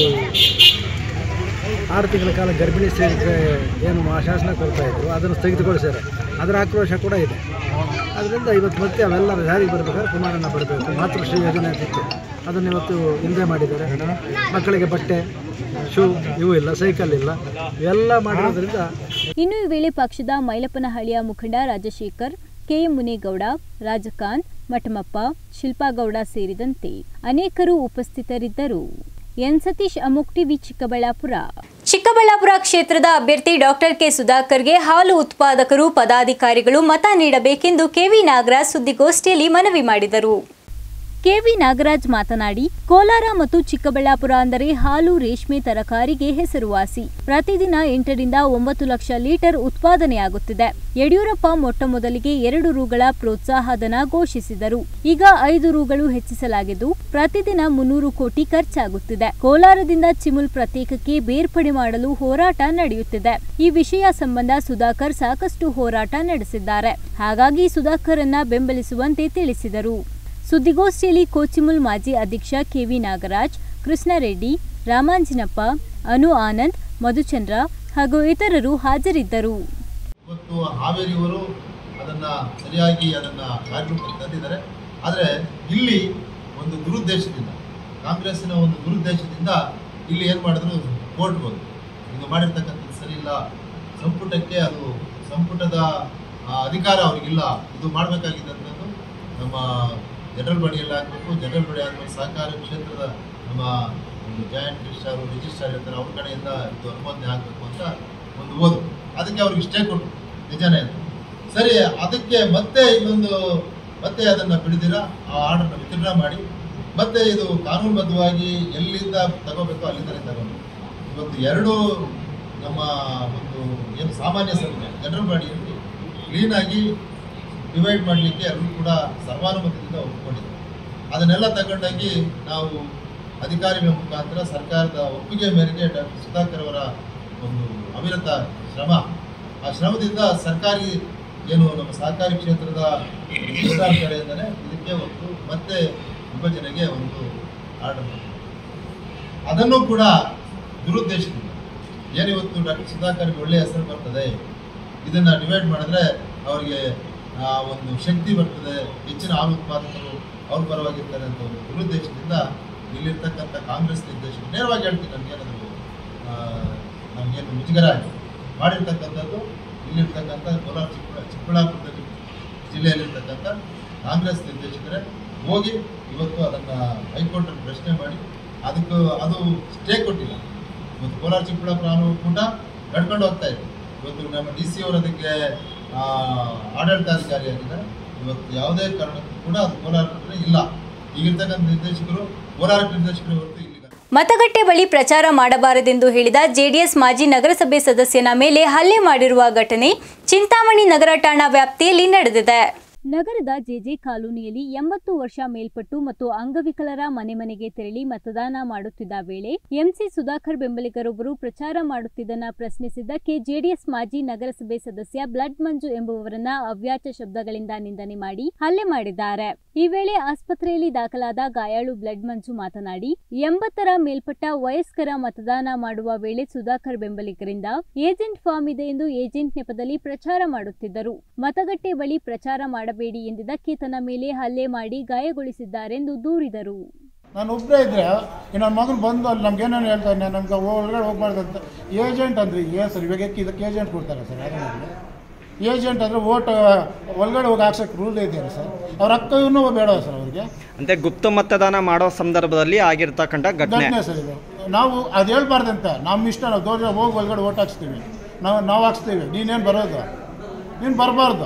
ಆರು ತಿಂಗಳ ಕಾಲ ಗರ್ಭಿಣಿ ಸ್ತ್ರೀಗೆ ಏನು ಆ ಶಾಸನ ಕೊಡ್ತಾ ಇದ್ರು ಅದನ್ನು ಸ್ಥಗಿತಗೊಳಿಸ್ಯಾರೆ ಅದರ ಆಕ್ರೋಶ ಕೂಡ ಇದೆ ಅದರಿಂದ ಇವತ್ತು ಮತ್ತೆ ಅವೆಲ್ಲ ಜಾರಿಗೆ ಬರಬೇಕಾದ್ರೆ ಕುಮಾರಣ್ಣ ಬರಬೇಕು ಮಾತೃಶ್ರೀ ಯೋಜನೆ ಅಂತಿತ್ತು ಅದನ್ನು ಇವತ್ತು ಹಿಂದೆ ಮಾಡಿದ್ದಾರೆ ಮಕ್ಕಳಿಗೆ ಬಟ್ಟೆ ಶೂ ಇವು ಇಲ್ಲ ಸೈಕಲ್ ಇಲ್ಲ ಇವೆಲ್ಲ ಮಾಡಿರೋದ್ರಿಂದ ಇನ್ನು ಈ ವೇಳೆ ಪಕ್ಷದ ಮೈಲಪ್ಪನಹಳ್ಳಿಯ ಮುಖಂಡ ರಾಜಶೇಖರ್ ಕೆ ಮುನೇಗೌಡ ರಾಜಕಾಂತ್ ಮಠಮಪ್ಪ ಶಿಲ್ಪಾಗೌಡ ಸೇರಿದಂತೆ ಅನೇಕರು ಉಪಸ್ಥಿತರಿದ್ದರು ಎನ್ ಸತೀಶ್ ಅಮುಕ್ ಟಿವಿ ಚಿಕ್ಕಬಳ್ಳಾಪುರ ಚಿಕ್ಕಬಳ್ಳಾಪುರ ಕ್ಷೇತ್ರದ ಅಭ್ಯರ್ಥಿ ಡಾಕ್ಟರ್ ಕೆ ಸುಧಾಕರ್ಗೆ ಹಾಲು ಉತ್ಪಾದಕರು ಪದಾಧಿಕಾರಿಗಳು ಮತ ನೀಡಬೇಕೆಂದು ಕೆವಿ ನಾಗರಾಜ್ ಸುದ್ದಿಗೋಷ್ಠಿಯಲ್ಲಿ ಮನವಿ ಮಾಡಿದರು ಕೆವಿ ನಾಗರಾಜ್ ಮಾತನಾಡಿ ಕೋಲಾರ ಮತ್ತು ಚಿಕ್ಕಬಳ್ಳಾಪುರ ಅಂದರೆ ಹಾಲು ರೇಷ್ಮೆ ತರಕಾರಿಗೆ ಹೆಸರುವಾಸಿ ಪ್ರತಿದಿನ ಎಂಟರಿಂದ ಒಂಬತ್ತು ಲಕ್ಷ ಲೀಟರ್ ಉತ್ಪಾದನೆಯಾಗುತ್ತಿದೆ ಯಡಿಯೂರಪ್ಪ ಮೊಟ್ಟ ಮೊದಲಿಗೆ ಎರಡು ರೂಗಳ ಪ್ರೋತ್ಸಾಹಧನ ಘೋಷಿಸಿದರು ಈಗ ಐದು ರೂಗಳು ಹೆಚ್ಚಿಸಲಾಗಿದ್ದು ಪ್ರತಿದಿನ ಮುನ್ನೂರು ಕೋಟಿ ಖರ್ಚಾಗುತ್ತಿದೆ ಕೋಲಾರದಿಂದ ಚಿಮುಲ್ ಪ್ರತ್ಯೇಕಕ್ಕೆ ಬೇರ್ಪಡೆ ಮಾಡಲು ಹೋರಾಟ ನಡೆಯುತ್ತಿದೆ ಈ ವಿಷಯ ಸಂಬಂಧ ಸುಧಾಕರ್ ಸಾಕಷ್ಟು ಹೋರಾಟ ನಡೆಸಿದ್ದಾರೆ ಹಾಗಾಗಿ ಸುಧಾಕರ್ರನ್ನ ಬೆಂಬಲಿಸುವಂತೆ ತಿಳಿಸಿದರು ಸುದ್ದಿಗೋಷ್ಠಿಯಲ್ಲಿ ಕೋಚಿಮುಲ್ ಮಾಜಿ ಅಧ್ಯಕ್ಷ ಕೆವಿ ನಾಗರಾಜ್ ಕೃಷ್ಣರೆಡ್ಡಿ ರಾಮಾಂಜಿನಪ್ಪ ಅನು ಆನಂದ್ ಮಧುಚಂದ್ರ ಹಾಗೂ ಇತರರು ಹಾಜರಿದ್ದರು ಇವತ್ತು ಹಾವೇರಿಯವರು ಅದನ್ನು ಸರಿಯಾಗಿ ಅದನ್ನು ಕಾರ್ಯಕ್ರಮಕ್ಕೆ ತಂದಿದ್ದಾರೆ ಆದರೆ ಇಲ್ಲಿ ಒಂದು ದುರುದ್ದೇಶದಿಂದ ಕಾಂಗ್ರೆಸ್ಸಿನ ಒಂದು ದುರುದ್ದೇಶದಿಂದ ಇಲ್ಲಿ ಏನು ಮಾಡಿದ್ರು ಕೋರ್ಟ್ ಬಂದು ಇದು ಮಾಡಿರ್ತಕ್ಕಂಥದ್ದು ಸರಿ ಇಲ್ಲ ಸಂಪುಟಕ್ಕೆ ಅದು ಸಂಪುಟದ ಆ, ಅಧಿಕಾರ ಅವ್ರಿಗಿಲ್ಲ ಇದು ಮಾಡಬೇಕಾಗಿದ್ದಂಥದ್ದು ನಮ್ಮ ಜನರಲ್ ಬಾಡಿಯಲ್ಲಿ ಆಗಬೇಕು ಜನರಲ್ ಬಾಡಿ ಆದಮೇಲೆ ಸಹಕಾರ ಕ್ಷೇತ್ರದ ನಮ್ಮ ಒಂದು ಜಾಯಿಂಟ್ ರಿಜಿಸ್ಟ್ರಾರು ರಿಜಿಸ್ಟ್ರಾರ್ ಇರ್ತಾರೆ ಅವ್ರ ಕಡೆಯಿಂದ ಇದು ಅನುಮೋದನೆ ಆಗಬೇಕು ಅಂತ ಒಂದು ಓದು ಅದಕ್ಕೆ ಅವ್ರಿಗೆ ಸ್ಟೇ ಕೊಟ್ಟರು ನಿಜಾನೇ ಅದು ಸರಿ ಅದಕ್ಕೆ ಮತ್ತೆ ಇನ್ನೊಂದು ಮತ್ತೆ ಅದನ್ನು ಬಿಡದಿರ ಆ ಆರ್ಡರ್ನ ವಿತ್ಡ್ರಾ ಮಾಡಿ ಮತ್ತೆ ಇದು ಕಾನೂನುಬದ್ಧವಾಗಿ ಎಲ್ಲಿಂದ ತಗೋಬೇಕೋ ಅಲ್ಲಿಂದಲೇ ತಗೊಂಡು ಇವತ್ತು ಎರಡು ನಮ್ಮ ಒಂದು ಏನು ಸಾಮಾನ್ಯ ಸಭೆ ಜನರಲ್ ಬಾಡಿಯಲ್ಲಿ ಕ್ಲೀನಾಗಿ ಡಿವೈಡ್ ಮಾಡಲಿಕ್ಕೆ ಎಲ್ಲರೂ ಕೂಡ ಸರ್ವಾನುಮತದಿಂದ ಒಪ್ಕೊಂಡಿದ್ದಾರೆ ಅದನ್ನೆಲ್ಲ ತಗೊಂಡಾಗಿ ನಾವು ಅಧಿಕಾರಿಗಳ ಮುಖಾಂತರ ಸರ್ಕಾರದ ಒಪ್ಪಿಗೆ ಮೇರೆಗೆ ಡಾಕ್ಟರ್ ಸುಧಾಕರ್ ಅವರ ಒಂದು ಅವಿರತ ಶ್ರಮ ಆ ಶ್ರಮದಿಂದ ಸರ್ಕಾರಿ ಏನು ನಮ್ಮ ಸಹಕಾರಿ ಕ್ಷೇತ್ರದ ರಿಜಿಸ್ಟ್ರಾರ್ ಕಡೆಯಿಂದಲೇ ಇದಕ್ಕೆ ಒಂದು ಮತ್ತೆ ವಿಭಜನೆಗೆ ಒಂದು ಆರ್ಡರ್ ಬಂದಿದೆ ಅದನ್ನು ಕೂಡ ದುರುದ್ದೇಶದಿಂದ ಏನಿವತ್ತು ಡಾಕ್ಟರ್ ಸುಧಾಕರ್ಗೆ ಒಳ್ಳೆಯ ಹೆಸರು ಬರ್ತದೆ ಇದನ್ನ ಡಿವೈಡ್ ಮಾಡಿದ್ರೆ ಅವರಿಗೆ ಆ, ಒಂದು ಶಕ್ತಿ ಬರ್ತದೆ ಹೆಚ್ಚಿನ ಹಾಲು ಉತ್ಪಾದಕರು ಅವ್ರ ಪರವಾಗಿರ್ತಾರೆ ಅಂತ ಒಂದು ದುರುದ್ದೇಶದಿಂದ ಇಲ್ಲಿರ್ತಕ್ಕಂಥ ಕಾಂಗ್ರೆಸ್ ನಿರ್ದೇಶಕರು ನೇರವಾಗಿ ಹೇಳ್ತೀನಿ ನಮಗೇನದು ನಮಗೇನು ಮುಜುಗರ ಆಗಿದೆ ಮಾಡಿರ್ತಕ್ಕಂಥದ್ದು ಇಲ್ಲಿರ್ತಕ್ಕಂಥ ಕೋಲಾರ ಚಿಕ್ಕಬಳ್ಳಾ ಚಿಕ್ಕಬಳ್ಳಾಪುರದಲ್ಲಿ ಜಿಲ್ಲೆಯಲ್ಲಿರ್ತಕ್ಕಂಥ ಕಾಂಗ್ರೆಸ್ ನಿರ್ದೇಶಕರೇ ಹೋಗಿ ಇವತ್ತು ಅದನ್ನು ಹೈಕೋರ್ಟಲ್ಲಿ ಪ್ರಶ್ನೆ ಮಾಡಿ ಅದಕ್ಕೆ ಅದು ಸ್ಟೇ ಕೊಟ್ಟಿಲ್ಲ ಇವತ್ತು ಕೋಲಾರ ಚಿಕ್ಕಬಳ್ಳಾಪುರ ಅನ್ನೋ ಒಕ್ಕೂಟ ನಡ್ಕೊಂಡು ಹೋಗ್ತಾ ಇದೆ ಇವತ್ತು ನಮ್ಮ ಡಿ ಸಿ ಅವರು ಅದಕ್ಕೆ ಆ, ಆಡಳಿತಾಧಿಕಾರಿಯಾಗಿದ್ದಾರೆ ಇವತ್ತು ಯಾವುದೇ ಕಾರಣಕ್ಕೂ ಕೂಡ ಅದು ಕೋಲಾರದಲ್ಲಿ ಇಲ್ಲ ಈಗಿರ್ತಕ್ಕಂಥ ನಿರ್ದೇಶಕರು ಕೋಲಾರ ನಿರ್ದೇಶಕರು ಹೊರತು ಇಲ್ಲಿ ಮತಗಟ್ಟೆ ಬಳಿ ಪ್ರಚಾರ ಮಾಡಬಾರದೆಂದು ಹೇಳಿದ ಜೆಡಿಎಸ್ ಮಾಜಿ ನಗರಸಭೆ ಸದಸ್ಯನ ಮೇಲೆ ಹಲ್ಲೆ ಮಾಡಿರುವ ಘಟನೆ ಚಿಂತಾಮಣಿ ನಗರ ಠಾಣಾ ವ್ಯಾಪ್ತಿಯಲ್ಲಿ ನಡೆದಿದೆ ನಗರದ ಜೆಜೆ ಕಾಲೋನಿಯಲ್ಲಿ ಎಂಬತ್ತು ವರ್ಷ ಮೇಲ್ಪಟ್ಟು ಮತ್ತು ಅಂಗವಿಕಲರ ಮನೆ ಮನೆಗೆ ತೆರಳಿ ಮತದಾನ ಮಾಡುತ್ತಿದ್ದ ವೇಳೆ ಎಂಸಿ ಸುಧಾಕರ್ ಬೆಂಬಲಿಗರೊಬ್ಬರು ಪ್ರಚಾರ ಮಾಡುತ್ತಿದ್ದನ್ನ ಪ್ರಶ್ನಿಸಿದ್ದಕ್ಕೆ ಜೆಡಿಎಸ್ ಮಾಜಿ ನಗರಸಭೆ ಸದಸ್ಯ ಬ್ಲಡ್ ಮಂಜು ಎಂಬುವವರನ್ನ ಅವ್ಯಾಚ ಶಬ್ದಗಳಿಂದ ನಿಂದನೆ ಮಾಡಿ ಹಲ್ಲೆ ಮಾಡಿದ್ದಾರೆ ಈ ವೇಳೆ ಆಸ್ಪತ್ರೆಯಲ್ಲಿ ದಾಖಲಾದ ಗಾಯಾಳು ಬ್ಲಡ್ ಮಂಜು ಮಾತನಾಡಿ ಎಂಬತ್ತರ ಮೇಲ್ಪಟ್ಟ ವಯಸ್ಕರ ಮತದಾನ ಮಾಡುವ ವೇಳೆ ಸುಧಾಕರ್ ಬೆಂಬಲಿಗರಿಂದ ಏಜೆಂಟ್ ಫಾರ್ಮ್ ಇದೆ ಎಂದು ಏಜೆಂಟ್ ನೆಪದಲ್ಲಿ ಪ್ರಚಾರ ಮಾಡುತ್ತಿದ್ದರು ಮತಗಟ್ಟೆ ಬಳಿ ಪ್ರಚಾರ ಮಾಡಬೇಡಿ ಎಂದಿದ್ದಕ್ಕೆ ತನ್ನ ಮೇಲೆ ಹಲ್ಲೆ ಮಾಡಿ ಗಾಯಗೊಳಿಸಿದ್ದಾರೆಂದು ದೂರಿದರು ನಾನು ಒಬ್ಬರೇ ಇದ್ದರೆ ನನ್ನ ಮಗನ ಬಂದು ಅಲ್ಲಿ ನಮ್ಗೆ ಏನೇನು ಹೇಳ್ತಾನೆ ನಮ್ಗೆ ಒಳಗಡೆ ಹೋಗ್ಬಾರ್ದು ಅಂತ ಏಜೆಂಟ್ ಅಂದ್ರೆ ಏನು ಸರ್ ಇವಾಗ ಇದಕ್ಕೆ ಏಜೆಂಟ್ ಕೊಡ್ತಾರೆ ಸರ್ ಯಾರು ಏಜೆಂಟ್ ಅಂದರೆ ಓಟ್ ಒಳಗಡೆ ಹೋಗಿ ಹಾಕ್ಸೋಕ್ಕೆ ರೂಲ್ ಇದೆಯಲ್ಲ ಸರ್ ಅವ್ರ ಅಕ್ಕನೂ ಬೇಡ ಸರ್ ಅವ್ರಿಗೆ ಅಂದ್ರೆ ಗುಪ್ತ ಮತದಾನ ಮಾಡೋ ಸಂದರ್ಭದಲ್ಲಿ ಆಗಿರ್ತಕ್ಕಂಥ ಘಟನೆ ಘಟನೆ ಸರ್ ಇದು ನಾವು ಅದು ಹೇಳ್ಬಾರ್ದಂತ ನಮ್ಮ ಇಷ್ಟ ನಾವು ದೊಡ್ಡ ಹೋಗಿ ಒಳಗಡೆ ಓಟ್ ಹಾಕ್ಸ್ತೀವಿ ನಾವು ನಾವು ಹಾಕ್ಸ್ತೀವಿ ನೀನೇನು ಬರೋದು ನೀನು ಬರಬಾರ್ದು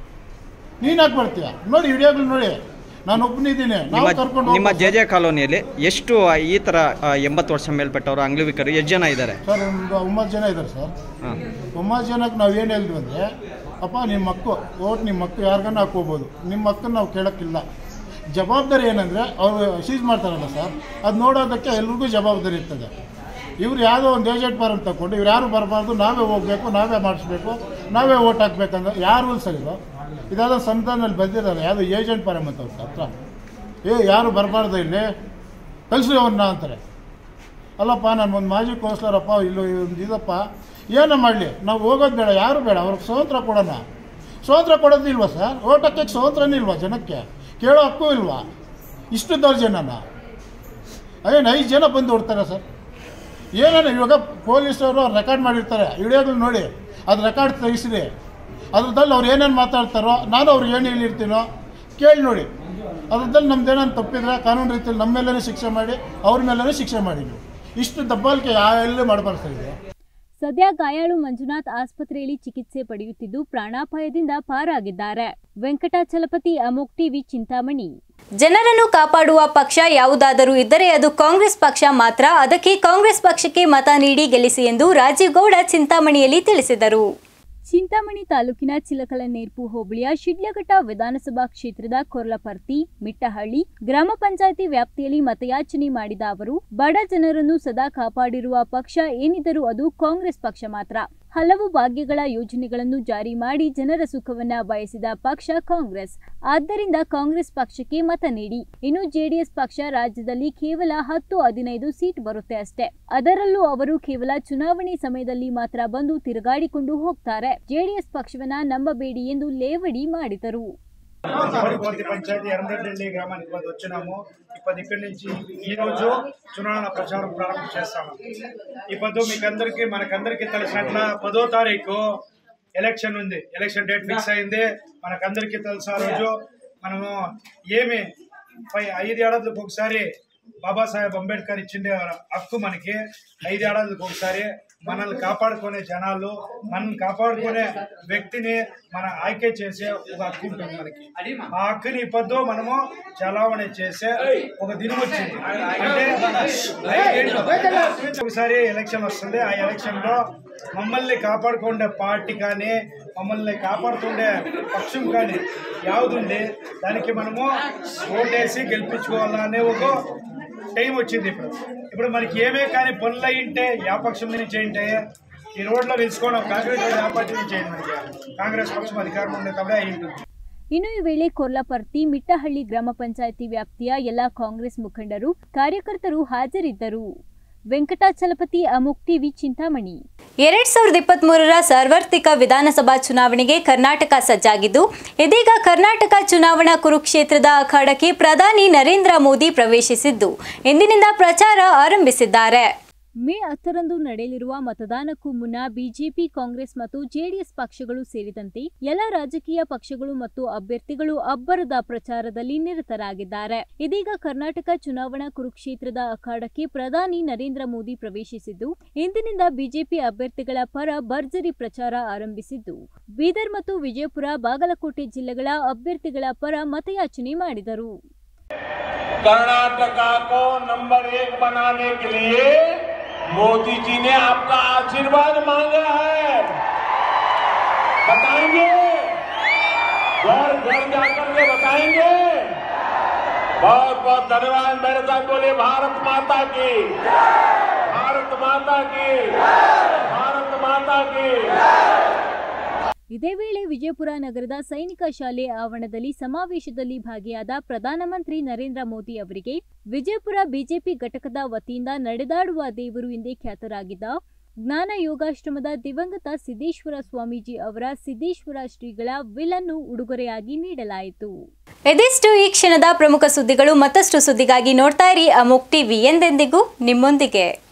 ನೀನು ಯಾಕೆ ಬರ್ತೀಯ ನೋಡಿ ವಿಡಿಯೋಗಳು ನೋಡಿ ನಾನು ಒಬ್ಬನಿದ್ದೀನಿ ನಾವು ನಿಮ್ಮ ಕರ್ಕೊಂಡು ನಿಮ್ಮ ಹೋಗ್ಬೋದು. ಜೆ ಜೆ ಕಾಲೋನಿಯಲ್ಲಿ ಎಷ್ಟು ಈ ತರ ಆ, ಎಂಬತ್ತು ವರ್ಷ ಮೇಲ್ಪಟ್ಟವರು ಅಂಗವಿಕರು ಎಷ್ಟು ಜನ ಇದ್ದಾರೆ ಸರ್ ಒಂದು ಒಂಬತ್ತು ಜನ ಇದ್ದಾರೆ ಸರ್ ಹಾಂ ಒಂಬತ್ತು ಜನಕ್ಕೆ ನಾವು ಏನು ಹೇಳಿದ್ವಿ ಅಂದರೆ ಅಪ್ಪ ನಿಮ್ಮ ಮಕ್ಕು ಓಟ್ ನಿಮ್ಮ ಮಕ್ಕು ಯಾರಿಗನ್ನ ಹಾಕೋಬೋದು ನಿಮ್ಮ ಮಕ್ಕನ್ನ ನಾವು ಕೇಳೋಕ್ಕಿಲ್ಲ ಜವಾಬ್ದಾರಿ ಏನಂದರೆ ಅವರು ಸೀಸ್ ಮಾಡ್ತಾರಲ್ಲ ಸರ್ ಅದು ನೋಡೋದಕ್ಕೆ ಎಲ್ರಿಗೂ ಜವಾಬ್ದಾರಿ ಇರ್ತದೆ ಇವ್ರು ಯಾವುದೋ ಒಂದು ಏಜೆಂಟ್ ಫಾರಮ್ ತಗೊಂಡು ಇವ್ರು ಯಾರು ಬರಬಾರ್ದು ನಾವೇ ಹೋಗಬೇಕು ನಾವೇ ಮಾಡಿಸ್ಬೇಕು ನಾವೇ ಓಟ್ ಹಾಕ್ಬೇಕಂದ್ರೆ ಯಾರು ರೂಲ್ಸ್ ಇದು ಇದಾದ ಸಂವಿಧಾನದಲ್ಲಿ ಬಂದಿರಲ್ಲ ಯಾವುದೋ ಏಜೆಂಟ್ ಫಾರಮ್ ಅಂತ ಅವ್ರ ಹತ್ರ ಏ ಯಾರು ಬರಬಾರ್ದು ಇಲ್ಲಿ ಕಳಿಸಿ ಅವ್ರನ್ನ ಅಂತಾರೆ ಅಲ್ಲಪ್ಪ ನಾನು ಒಂದು ಮಾಜಿ ಕೌನ್ಸ್ಲರಪ್ಪ ಇಲ್ಲೋ ಒಂದು ಇದಪ್ಪ ಏನೋ ಮಾಡಲಿ ನಾವು ಹೋಗೋದು ಬೇಡ ಯಾರು ಬೇಡ ಅವ್ರಿಗೆ ಸ್ವತಂತ್ರ ಕೊಡೋಣ ಸ್ವತಂತ್ರ ಕೊಡೋದಿಲ್ವಾ ಸರ್ ಓಟ್ ಹಾಕಕ್ಕೆ ಸ್ವತಂತ್ರನೇ ಇಲ್ವಾ ಜನಕ್ಕೆ ಕೇಳೋ ಹಕ್ಕು ಇಲ್ವಾ ಇಷ್ಟು ದೌರ್ಜನ್ಯನ ಏನು ಐದು ಜನ ಬಂದು ಹೊಡ್ತಾರೆ ಸರ್ ಏನೇನು ಇವಾಗ ಪೊಲೀಸವರು ರೆಕಾರ್ಡ್ ಮಾಡಿರ್ತಾರೆ ವಿಡಿಯೋಗಳು ನೋಡಿ ಅದು ರೆಕಾರ್ಡ್ ತೆಗಿಸಿರಿ ಅದ್ರದಲ್ಲಿ ಅವ್ರು ಏನೇನು ಮಾತಾಡ್ತಾರೋ ನಾನು ಅವ್ರಿಗೆ ಏನು ಹೇಳಿರ್ತೀನೋ ಕೇಳಿ ನೋಡಿ ಅದ್ರದಲ್ಲಿ ನಮ್ದೇನೇನು ತಪ್ಪಿದ್ರೆ ಕಾನೂನು ರೀತಿಯಲ್ಲಿ ನಮ್ಮ ಮೇಲೇ ಶಿಕ್ಷೆ ಮಾಡಿ ಅವ್ರ ಮೇಲೇ ಶಿಕ್ಷೆ ಮಾಡಿ ನೀವು ಇಷ್ಟು ದಬ್ಬಾಳಿಕೆ ಎಲ್ಲೇ ಮಾಡಬಾರ್ದು ಸರ್ ಇದು ಸದ್ಯ ಗಾಯಾಳು ಮಂಜುನಾಥ್ ಆಸ್ಪತ್ರೆಯಲ್ಲಿ ಚಿಕಿತ್ಸೆ ಪಡೆಯುತ್ತಿದ್ದು ಪ್ರಾಣಾಪಾಯದಿಂದ ಪಾರಾಗಿದ್ದಾರೆ ವೆಂಕಟಾಚಲಪತಿ ಅಮೋಕ್ ಟಿವಿ ಚಿಂತಾಮಣಿ ಜನರನ್ನು ಕಾಪಾಡುವ ಪಕ್ಷ ಯಾವುದಾದರೂ ಇದ್ದರೆ ಅದು ಕಾಂಗ್ರೆಸ್ ಪಕ್ಷ ಮಾತ್ರ ಅದಕ್ಕೆ ಕಾಂಗ್ರೆಸ್ ಪಕ್ಷಕ್ಕೆ ಮತ ನೀಡಿ ಗೆಲ್ಲಿಸಿ ಎಂದು ರಾಜೀವ್ ಗೌಡ ಚಿಂತಾಮಣಿಯಲ್ಲಿ ತಿಳಿಸಿದರು ಚಿಂತಾಮಣಿ ತಾಲೂಕಿನ ಚಿಲಕಲನೇರ್ಪು ಹೋಬಳಿಯ ಶಿಡ್ಲಘಟ್ಟ ವಿಧಾನಸಭಾ ಕ್ಷೇತ್ರದ ಕೊರ್ಲಪರ್ತಿ ಮಿಟ್ಟಹಳ್ಳಿ ಗ್ರಾಮ ಪಂಚಾಯಿತಿ ವ್ಯಾಪ್ತಿಯಲ್ಲಿ ಮತಯಾಚನೆ ಮಾಡಿದ ಅವರು ಬಡ ಜನರನ್ನು ಸದಾ ಕಾಪಾಡಿರುವ ಪಕ್ಷ ಏನಿದ್ದರೂ ಅದು ಕಾಂಗ್ರೆಸ್ ಪಕ್ಷ ಮಾತ್ರ ಹಲವು ಭಾಗ್ಯಗಳ ಯೋಜನೆಗಳನ್ನು ಜಾರಿ ಮಾಡಿ ಜನರ ಸುಖವನ್ನ ಬಯಸಿದ ಪಕ್ಷ ಕಾಂಗ್ರೆಸ್ ಆದ್ದರಿಂದ ಕಾಂಗ್ರೆಸ್ ಪಕ್ಷಕ್ಕೆ ಮತ ನೀಡಿ ಇನ್ನು ಜೆಡಿಎಸ್ ಪಕ್ಷ ರಾಜ್ಯದಲ್ಲಿ ಕೇವಲ ಹತ್ತು ಹದಿನೈದು ಸೀಟ್ ಬರುತ್ತೆ ಅಷ್ಟೇ ಅದರಲ್ಲೂ ಅವರು ಕೇವಲ ಚುನಾವಣೆ ಸಮಯದಲ್ಲಿ ಮಾತ್ರ ಬಂದು ತಿರುಗಾಡಿಕೊಂಡು ಹೋಗ್ತಾರೆ ಜೆಡಿಎಸ್ పక్షవన ನಂಬಬೇಡಿ ಎಂದು లేవడి ಮಾಡಿದರು కోటి పంచాయతీ ఎర్రగడ్డల్లి గ్రామానికి పది వచ్చినాము ఇప్పుడు ఇక్కడి నుంచి ఈ రోజు చునావణ ప్రచారం ప్రారంభం చేస్తాము ఈ పదో మీకు అందరికీ మనకందరికీ తెలిసినట్ల పదో తారీఖు ఎలక్షన్ ఉంది ఎలక్షన్ డేట్ ఫిక్స్ అయింది మనకందరికీ తెలుసు ఆ రోజు మనము ఏమి పై ఐదు ఏడాదికి ఒకసారి బాబాసాహెబ్ అంబేద్కర్ ఇచ్చిండే హక్కు మనకి ఐదు ఏడాదికి ఒకసారి మనల్ని కాపాడుకునే జనాలు మనల్ని కాపాడుకునే వ్యక్తిని మన ఆಯ್ಕೆ చేసే ఒక హక్కు ఉంటుంది మనకి ఆ హక్కుని ఇప్పొద్దు మనము చలావణి చేసే ఒక దినం వచ్చింది అంటే ఒకసారి ఎలక్షన్ వస్తుంది ఆ ఎలక్షన్ లో మమ్మల్ని కాపాడుకుండే పార్టీ కానీ మమ్మల్ని కాపాడుతుండే పక్షం కానీ యావుదుంది దానికి మనము ఓటేసి గెలిపించుకోవాలనే ఒక టైం వచ్చింది ఇప్పుడు ఇప్పుడు మనకి ఏమే కానీ పనులు అయ్యింటే యా పక్షం నుంచి ఏంటే ఈ రోడ్లో నిలుచుకోవడం కాంగ్రెస్ వాళ్ళు యా పార్టీ నుంచి అయింది మనకి కాంగ్రెస్ పక్షం అధికారం ఉండే తప్పుడే అయి ఉంటుంది ಇನ್ನು ಈ ವೇಳೆ ಕೊರ್ಲಪರ್ತಿ ಮಿಟ್ಟಹಳ್ಳಿ ಗ್ರಾಮ ಪಂಚಾಯಿತಿ ವ್ಯಾಪ್ತಿಯ ಎಲ್ಲ ಕಾಂಗ್ರೆಸ್ ಮುಖಂಡರು ಕಾರ್ಯಕರ್ತರು ಹಾಜರಿದ್ದರು ವೆಂಕಟಾಚಲಪತಿ ಅಮುಕ್ ಟಿವಿ ಚಿಂತಾಮಣಿ ಎರಡ್ ಸಾವಿರದ ಇಪ್ಪತ್ತ್ ಮೂರರ ಸಾರ್ವತ್ರಿಕ ವಿಧಾನಸಭಾ ಚುನಾವಣೆಗೆ ಕರ್ನಾಟಕ ಸಜ್ಜಾಗಿದ್ದು ಇದೀಗ ಕರ್ನಾಟಕ ಚುನಾವಣಾ ಕುರುಕ್ಷೇತ್ರದ ಅಖಾಡಕ್ಕೆ ಪ್ರಧಾನಿ ನರೇಂದ್ರ ಮೋದಿ ಪ್ರವೇಶಿಸಿದ್ದು ಇಂದಿನಿಂದ ಪ್ರಚಾರ ಆರಂಭಿಸಿದ್ದಾರೆ ಮೇ ಹತ್ತರಂದು ನಡೆಯಲಿರುವ ಮತದಾನಕ್ಕೂ ಮುನ್ನ ಬಿಜೆಪಿ ಕಾಂಗ್ರೆಸ್ ಮತ್ತು ಜೆಡಿಎಸ್ ಪಕ್ಷಗಳು ಸೇರಿದಂತೆ ಎಲ್ಲ ರಾಜಕೀಯ ಪಕ್ಷಗಳು ಮತ್ತು ಅಭ್ಯರ್ಥಿಗಳು ಅಬ್ಬರದ ಪ್ರಚಾರದಲ್ಲಿ ನಿರತರಾಗಿದ್ದಾರೆ ಇದೀಗ ಕರ್ನಾಟಕ ಚುನಾವಣಾ ಕುರುಕ್ಷೇತ್ರದ ಅಖಾಡಕ್ಕೆ ಪ್ರಧಾನಿ ನರೇಂದ್ರ ಮೋದಿ ಪ್ರವೇಶಿಸಿದ್ದು ಇಂದಿನಿಂದ ಬಿಜೆಪಿ ಅಭ್ಯರ್ಥಿಗಳ ಪರ ಭರ್ಜರಿ ಪ್ರಚಾರ ಆರಂಭಿಸಿದ್ದು ಬೀದರ್ ಮತ್ತು ವಿಜಯಪುರ ಬಾಗಲಕೋಟೆ ಜಿಲ್ಲೆಗಳ ಅಭ್ಯರ್ಥಿಗಳ ಪರ ಮತಯಾಚನೆ ಮಾಡಿದರು कर्नाटका को नंबर एक बनाने के लिए मोदी जी ने आपका आशीर्वाद मांगा है बताएंगे घर घर जाकर के बताएंगे बहुत बहुत धन्यवाद मेरे साथ बोले भारत माता की भारत माता की भारत माता की ಇದೇ ವೇಳೆ ವಿಜಯಪುರ ನಗರದ ಸೈನಿಕ ಶಾಲೆ ಆವರಣದಲ್ಲಿ ಸಮಾವೇಶದಲ್ಲಿ ಭಾಗಿಯಾದ ಪ್ರಧಾನಮಂತ್ರಿ ನರೇಂದ್ರ ಮೋದಿ ಅವರಿಗೆ ವಿಜಯಪುರ ಬಿಜೆಪಿ ಘಟಕದ ವತಿಯಿಂದ ನಡೆದಾಡುವ ದೇವರು ಎಂದೇ ಖ್ಯಾತರಾಗಿದ್ದ ಜ್ಞಾನ ಯೋಗಾಶ್ರಮದ ದಿವಂಗತ ಸಿದ್ದೇಶ್ವರ ಸ್ವಾಮೀಜಿ ಅವರ ಸಿದ್ದೇಶ್ವರ ಶ್ರೀಗಳ ವಿಲನ್ನು ಉಡುಗೊರೆಯಾಗಿ ನೀಡಲಾಯಿತು ಇದಿಷ್ಟು ಈ ಕ್ಷಣದ ಪ್ರಮುಖ ಸುದ್ದಿಗಳು ಮತ್ತಷ್ಟು ಸುದ್ದಿಗಾಗಿ ನೋಡ್ತಾ ಇರಿ ಅಮೋಕ್ ಟಿವಿ ಎಂದೆಂದಿಗೂ ನಿಮ್ಮೊಂದಿಗೆ